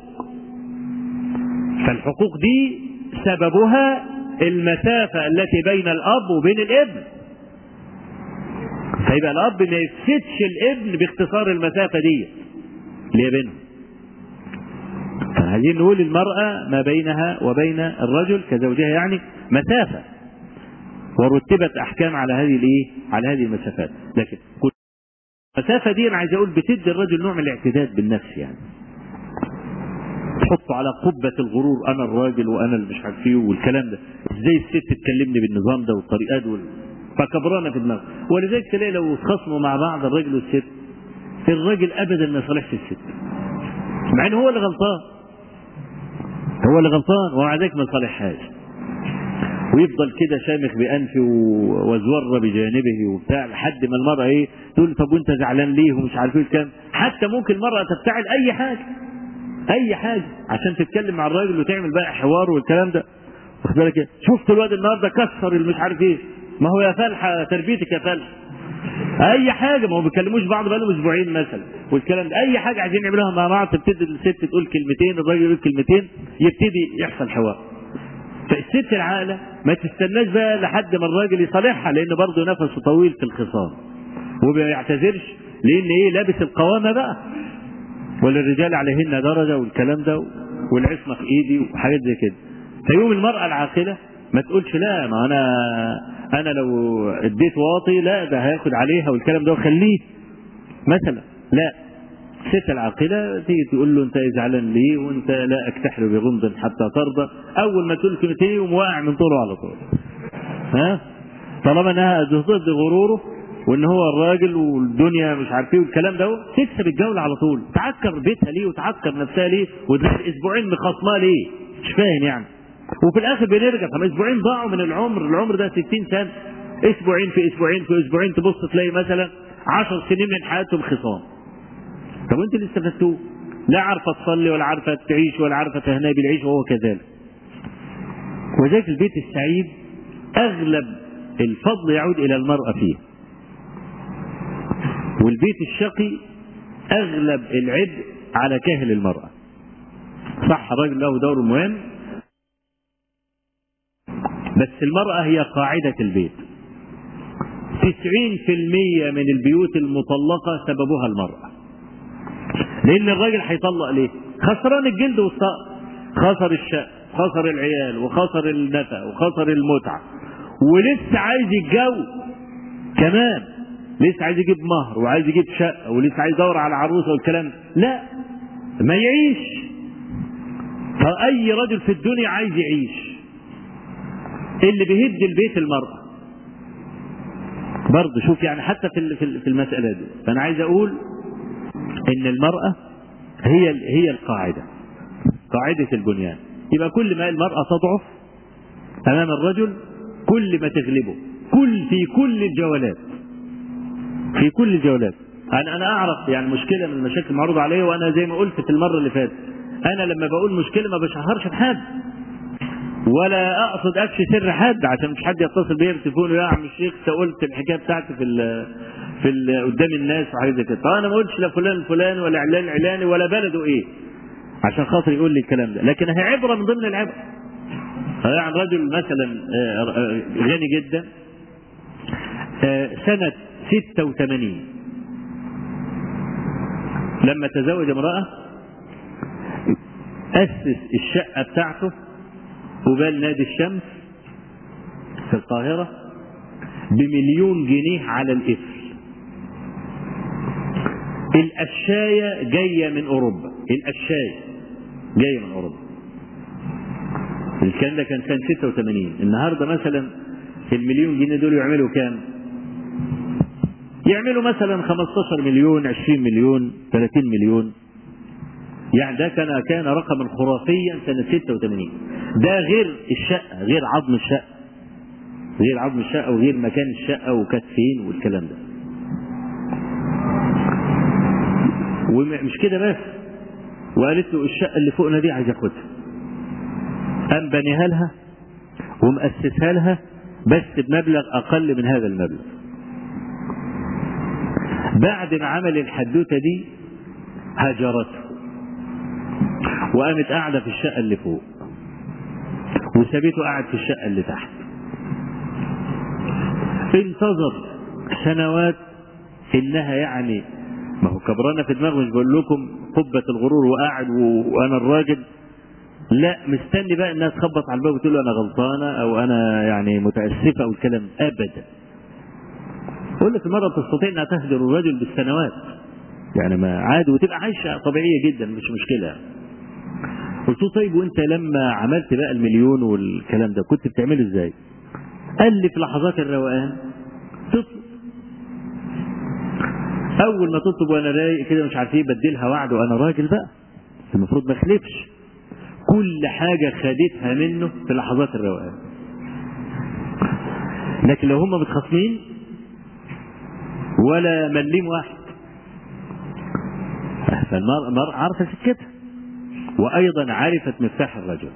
فالحقوق دي سببها المسافة التي بين الأب وبين الابن فيبقى الأب ما يفسدش الابن باختصار المسافة دي اللي هي بينهم فعايزين نقول المرأة ما بينها وبين الرجل كزوجها يعني مسافة ورتبت أحكام على هذه الإيه؟ على هذه المسافات لكن المسافة دي أنا عايز أقول بتدي الرجل نوع من الاعتداد بالنفس يعني تحطه على قبة الغرور أنا الراجل وأنا اللي مش عارف ايه والكلام ده إزاي الست تكلمني بالنظام ده والطريقات وال... فكبرانة في دماغه ولذلك تلاقي لو اتخاصموا مع بعض الراجل والست الراجل أبدا ما يصالحش الست مع إن هو اللي غلطان هو اللي غلطان ومع ذلك ما يصالحهاش ويفضل كده شامخ بانفه وزور بجانبه وبتاع لحد ما المراه ايه تقول طب وانت زعلان ليه ومش عارف ايه الكلام حتى ممكن المراه تفتعل اي حاجه اي حاجه عشان تتكلم مع الراجل وتعمل بقى حوار والكلام ده واخد بالك إيه؟ شفت الواد النهارده كسر اللي مش عارف ايه ما هو يا فلحه تربيتك يا فلحه اي حاجه ما هو بيكلموش بعض بقالهم اسبوعين مثلا والكلام ده اي حاجه عايزين يعملوها مع بعض تبتدي الست تقول كلمتين الراجل يقول كلمتين يبتدي يحصل حوار فالست العاقله ما تستناش بقى لحد ما الراجل يصالحها لان برضه نفسه طويل في الخصام وما يعتذرش لان ايه لابس القوامه بقى وللرجال عليهن درجه والكلام ده والعصمه في ايدي وحاجات زي كده فيوم المراه العاقله ما تقولش لا ما انا انا لو اديت واطي لا ده هياخد عليها والكلام ده وخليه مثلا لا الست العاقلة تيجي تقول له أنت زعلان ليه وأنت لا أكتحل بغمض حتى ترضى أول ما تقول كلمتين يقوم واقع من طوله على طول ها طالما انها ضد غروره وان هو الراجل والدنيا مش عارف ايه والكلام ده تكسب الجوله على طول تعكر بيتها ليه وتعكر نفسها ليه وتغير اسبوعين مخاصماه ليه مش فاهم يعني وفي الاخر بنرجع طب اسبوعين ضاعوا من العمر العمر ده 60 سنه اسبوعين في اسبوعين في اسبوعين تبص تلاقي مثلا 10 سنين من حياتهم خصام طب وانت اللي استفدتوه لا عارفه تصلي ولا عارفه تعيش ولا عارفه تهنى بالعيش وهو كذلك وذلك البيت السعيد اغلب الفضل يعود الى المراه فيه والبيت الشقي اغلب العبء على كاهل المراه صح الرجل له دور مهم بس المرأة هي قاعدة البيت تسعين في المية من البيوت المطلقة سببها المرأة لأن الراجل هيطلق ليه خسران الجلد والصقر خسر الشقة خسر العيال وخسر النفع وخسر المتعة ولسه عايز يتجوز كمان لسه عايز يجيب مهر وعايز يجيب شقة ولسه عايز يدور على عروسة والكلام لا ما يعيش فأي رجل في الدنيا عايز يعيش اللي بيهد البيت المرأة برضه شوف يعني حتى في في المسألة دي فأنا عايز أقول إن المرأة هي هي القاعدة قاعدة البنيان يبقى كل ما المرأة تضعف أمام الرجل كل ما تغلبه كل في كل الجولات في كل الجولات أنا أنا أعرف يعني مشكلة من المشاكل المعروضة عليا وأنا زي ما قلت في المرة اللي فاتت أنا لما بقول مشكلة ما بشهرش بحد ولا اقصد افشي سر حد عشان مش حد يتصل بيا بالتليفون يا عم الشيخ انت قلت الحكايه بتاعتي في ال في ال قدام الناس وحاجات زي كده طب انا ما قلتش لا فلان الفلاني ولا علان العلاني ولا بلده ايه عشان خاطر يقول لي الكلام ده لكن هي عبره من ضمن العبر يعني رجل مثلا غني جدا سنة 86 لما تزوج امرأة أسس الشقة بتاعته قبال نادي الشمس في القاهرة بمليون جنيه على الإثر القشاية جاية من أوروبا القشاية جاية من أوروبا الكلام ده كان سنة 86 النهاردة مثلا المليون جنيه دول يعملوا كام؟ يعملوا مثلا 15 مليون 20 مليون 30 مليون يعني ده كان كان رقما خرافيا سنة 86 ده غير الشقة غير عظم الشقة غير عظم الشقة وغير مكان الشقة وكانت فين والكلام ده ومش كده بس وقالت له الشقة اللي فوقنا دي عايز اخدها قام بنيها لها ومؤسسها لها بس بمبلغ اقل من هذا المبلغ بعد ما عمل الحدوتة دي هجرته وقامت قاعدة في الشقة اللي فوق وسابته قاعد في الشقة اللي تحت انتظر سنوات انها يعني ما هو كبرانة في دماغه مش بقول لكم قبة الغرور وقاعد وانا الراجل لا مستني بقى انها تخبط على الباب وتقول له انا غلطانة او انا يعني متأسفة او الكلام ابدا بقول لك المرأة تستطيع انها تهجر الرجل بالسنوات يعني ما عادي وتبقى عايشة طبيعية جدا مش مشكلة قلت له طيب وانت لما عملت بقى المليون والكلام ده كنت بتعمله ازاي قال لي في لحظات الروقان تطلب اول ما تطلب وانا رايق كده مش عارف ايه بديلها وعد وانا راجل بقى المفروض ما اخلفش كل حاجة خدتها منه في لحظات الروقان لكن لو هم متخاصمين ولا مليم واحد فالمرأة عارفة سكتها وأيضا عرفت مفتاح الرجل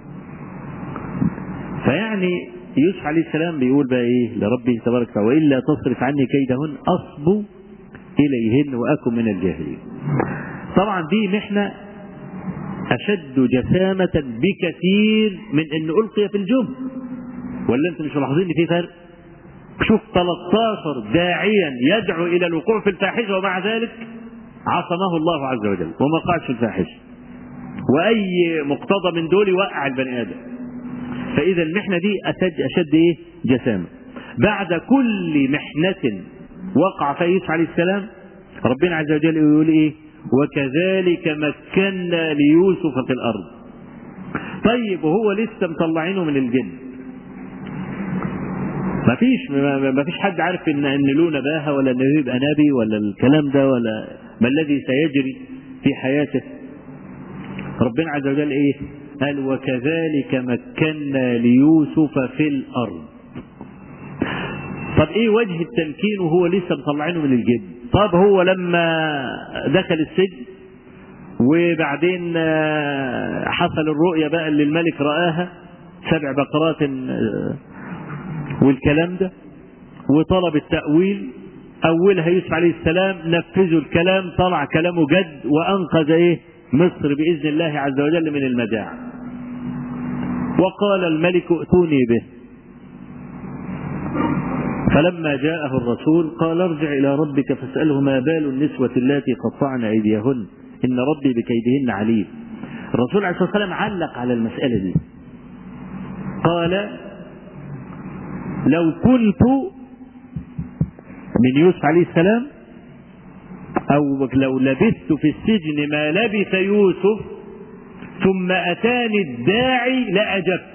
فيعني يوسف عليه السلام بيقول بقى ايه لربه تبارك وتعالى والا تصرف عني كيدهن اصب اليهن واكن من الجاهلين. طبعا دي محنه اشد جسامه بكثير من ان القي في الجب. ولا انتم مش ملاحظين ان في فرق؟ شوف 13 داعيا يدعو الى الوقوع في الفاحشه ومع ذلك عصمه الله عز وجل وما وقعش في الفاحشه. واي مقتضى من دول يوقع البني ادم. فإذا المحنة دي أشد أشد إيه؟ جسامة. بعد كل محنة وقع فيها يوسف عليه السلام ربنا عز وجل يقول إيه؟ وكذلك مكنا ليوسف في الأرض. طيب وهو لسه مطلعينه من الجن. ما فيش ما فيش حد عارف ان ان له نباهه ولا انه يبقى نبي ولا الكلام ده ولا ما الذي سيجري في حياته. ربنا عز وجل ايه؟ قال وكذلك مكنا ليوسف في الارض طب ايه وجه التمكين وهو لسه مطلعينه من الجب طب هو لما دخل السجن وبعدين حصل الرؤيا بقى اللي الملك رآها سبع بقرات والكلام ده وطلب التأويل أولها يوسف عليه السلام نفذوا الكلام طلع كلامه جد وأنقذ إيه مصر بإذن الله عز وجل من المجاعة وقال الملك ائتوني به فلما جاءه الرسول قال ارجع إلى ربك فاسأله ما بال النسوة اللاتي قطعن أيديهن إن ربي بكيدهن عليم الرسول عليه الصلاة والسلام علق على المسألة دي قال لو كنت من يوسف عليه السلام أو لو لبثت في السجن ما لبث يوسف ثم أتاني الداعي لأجبت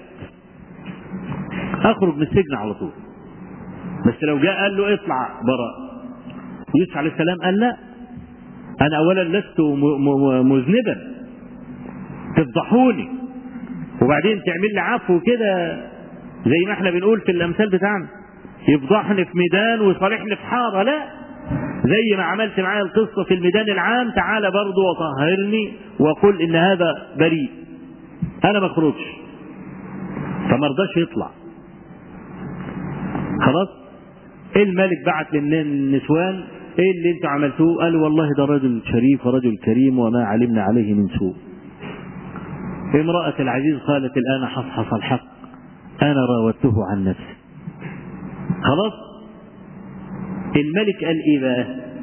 أخرج من السجن على طول بس لو جاء قال له اطلع براء يوسف عليه السلام قال لا أنا أولا لست مذنبا تفضحوني وبعدين تعمل لي عفو كده زي ما احنا بنقول في الأمثال بتاعنا يفضحني في ميدان ويصالحني في حارة لا زي ما عملت معايا القصة في الميدان العام تعالى برضو وطهرني وقل ان هذا بريء انا ما اخرجش فما رضاش يطلع خلاص الملك بعت للنسوان ايه اللي انتوا عملتوه قالوا والله ده رجل شريف ورجل كريم وما علمنا عليه من سوء امرأة العزيز قالت الآن حصحص الحق أنا راودته عن نفسي خلاص الملك قال ايه بقى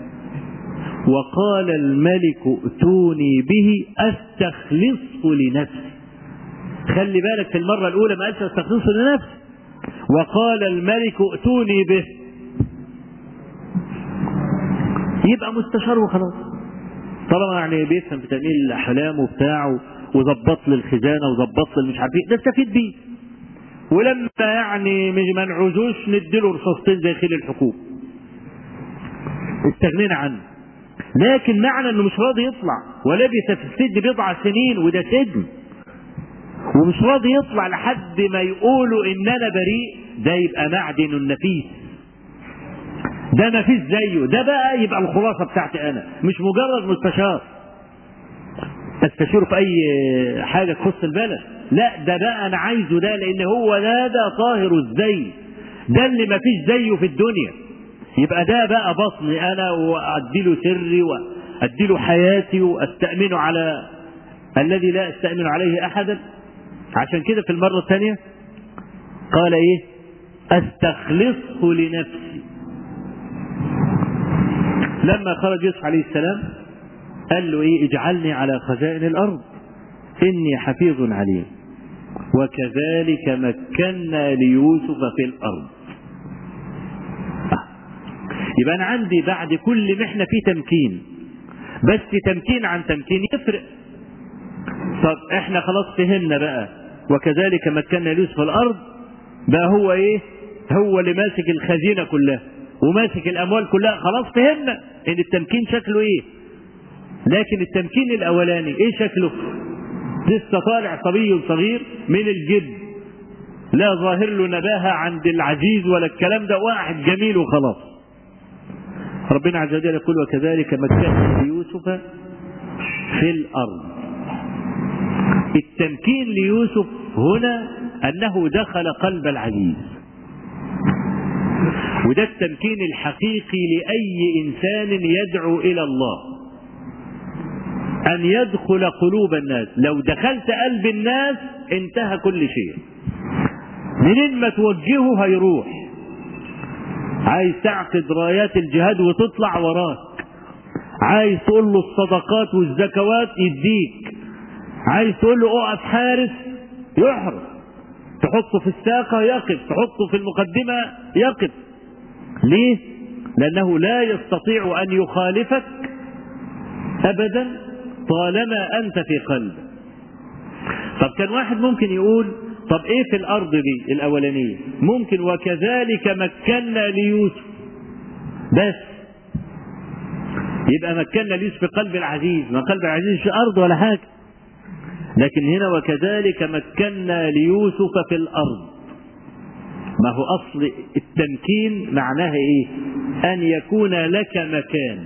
وقال الملك ائتوني به استخلصه لنفسي خلي بالك في المرة الأولى ما قالش استخلصه لنفسي وقال الملك ائتوني به يبقى مستشار وخلاص طالما يعني بيفهم في تأمين الأحلام وبتاعه وظبط لي الخزانة وظبط لي مش عارف ايه ده استفيد بيه ولما يعني مش ما نعوزوش نديله رصاصتين زي خيل الحكومة استغنينا عنه لكن معنى انه مش راضي يطلع ولبث في السجن بضع سنين وده سجن ومش راضي يطلع لحد ما يقولوا ان انا بريء ده يبقى معدن نفيس ده ما فيش زيه ده بقى يبقى الخلاصه بتاعتي انا مش مجرد مستشار استشيره في اي حاجه تخص البلد لا ده بقى انا عايزه ده لان هو ده ده طاهر الزي ده اللي ما فيش زيه في الدنيا يبقى ده بقى بطني انا وادي له سري وادي له حياتي واستامنه على الذي لا استامن عليه احدا عشان كده في المره الثانيه قال ايه استخلصه لنفسي لما خرج يوسف عليه السلام قال له ايه اجعلني على خزائن الارض اني حفيظ عليم وكذلك مكنا ليوسف في الارض يبقى انا عندي بعد كل محنه في تمكين بس تمكين عن تمكين يفرق طب احنا خلاص فهمنا بقى وكذلك مكنا ليوسف في الارض بقى هو ايه هو اللي ماسك الخزينه كلها وماسك الاموال كلها خلاص فهمنا ان التمكين شكله ايه لكن التمكين الاولاني ايه شكله لسه طالع صبي صغير من الجد لا ظاهر له نباهة عند العزيز ولا الكلام ده واحد جميل وخلاص ربنا عز وجل يقول وكذلك مكنا ليوسف في الأرض التمكين ليوسف هنا أنه دخل قلب العزيز وده التمكين الحقيقي لأي إنسان يدعو إلى الله أن يدخل قلوب الناس لو دخلت قلب الناس انتهى كل شيء منين ما توجهه هيروح عايز تعقد رايات الجهاد وتطلع وراك عايز تقول له الصدقات والزكوات يديك عايز تقول له اقف حارس يحرس تحطه في الساقة يقف تحطه في المقدمة يقف ليه لأنه لا يستطيع أن يخالفك أبدا طالما أنت في قلبه طب كان واحد ممكن يقول طب ايه في الارض دي الاولانيه ممكن وكذلك مكنا ليوسف بس يبقى مكنا ليوسف في قلب العزيز ما قلب العزيز في ارض ولا حاجه لكن هنا وكذلك مكنا ليوسف في الارض ما هو اصل التمكين معناها ايه ان يكون لك مكان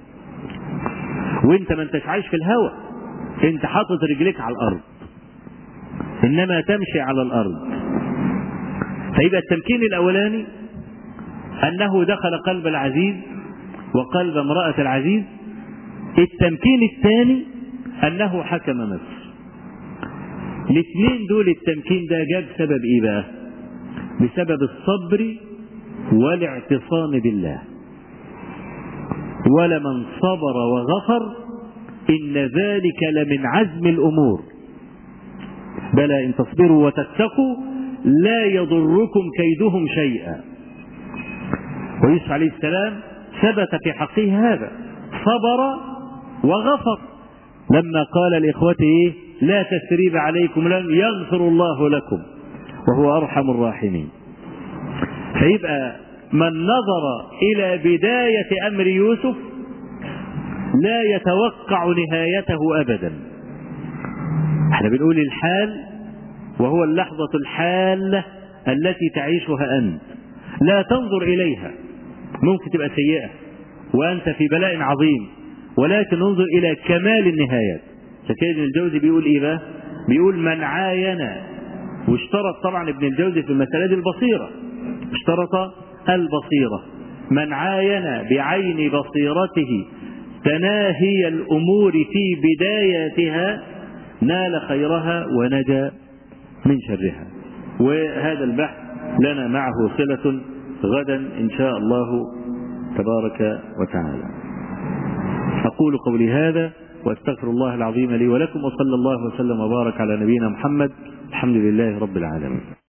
وانت ما انتش عايش في الهواء انت حاطط رجليك على الارض انما تمشي على الارض فيبقى التمكين الاولاني انه دخل قلب العزيز وقلب امراه العزيز التمكين الثاني انه حكم مصر الاثنين دول التمكين ده جاب سبب ايه بقى بسبب الصبر والاعتصام بالله ولمن صبر وغفر ان ذلك لمن عزم الامور بلى إن تصبروا وتتقوا لا يضركم كيدهم شيئا ويوسف عليه السلام ثبت في حقه هذا صبر وغفر لما قال لإخوته إيه لا تثريب عليكم لن يغفر الله لكم وهو أرحم الراحمين فيبقى من نظر إلى بداية أمر يوسف لا يتوقع نهايته أبدا احنا بنقول الحال وهو اللحظة الحالة التي تعيشها أنت لا تنظر إليها ممكن تبقى سيئة وأنت في بلاء عظيم ولكن انظر إلى كمال النهايات فسيد الجوزي بيقول إيه بقى بيقول من عاين واشترط طبعا ابن الجوزي في المسألة دي البصيرة اشترط البصيرة من عاين بعين بصيرته تناهي الأمور في بداياتها نال خيرها ونجا من شرها وهذا البحث لنا معه صلة غدا إن شاء الله تبارك وتعالى أقول قولي هذا واستغفر الله العظيم لي ولكم وصلى الله وسلم وبارك على نبينا محمد الحمد لله رب العالمين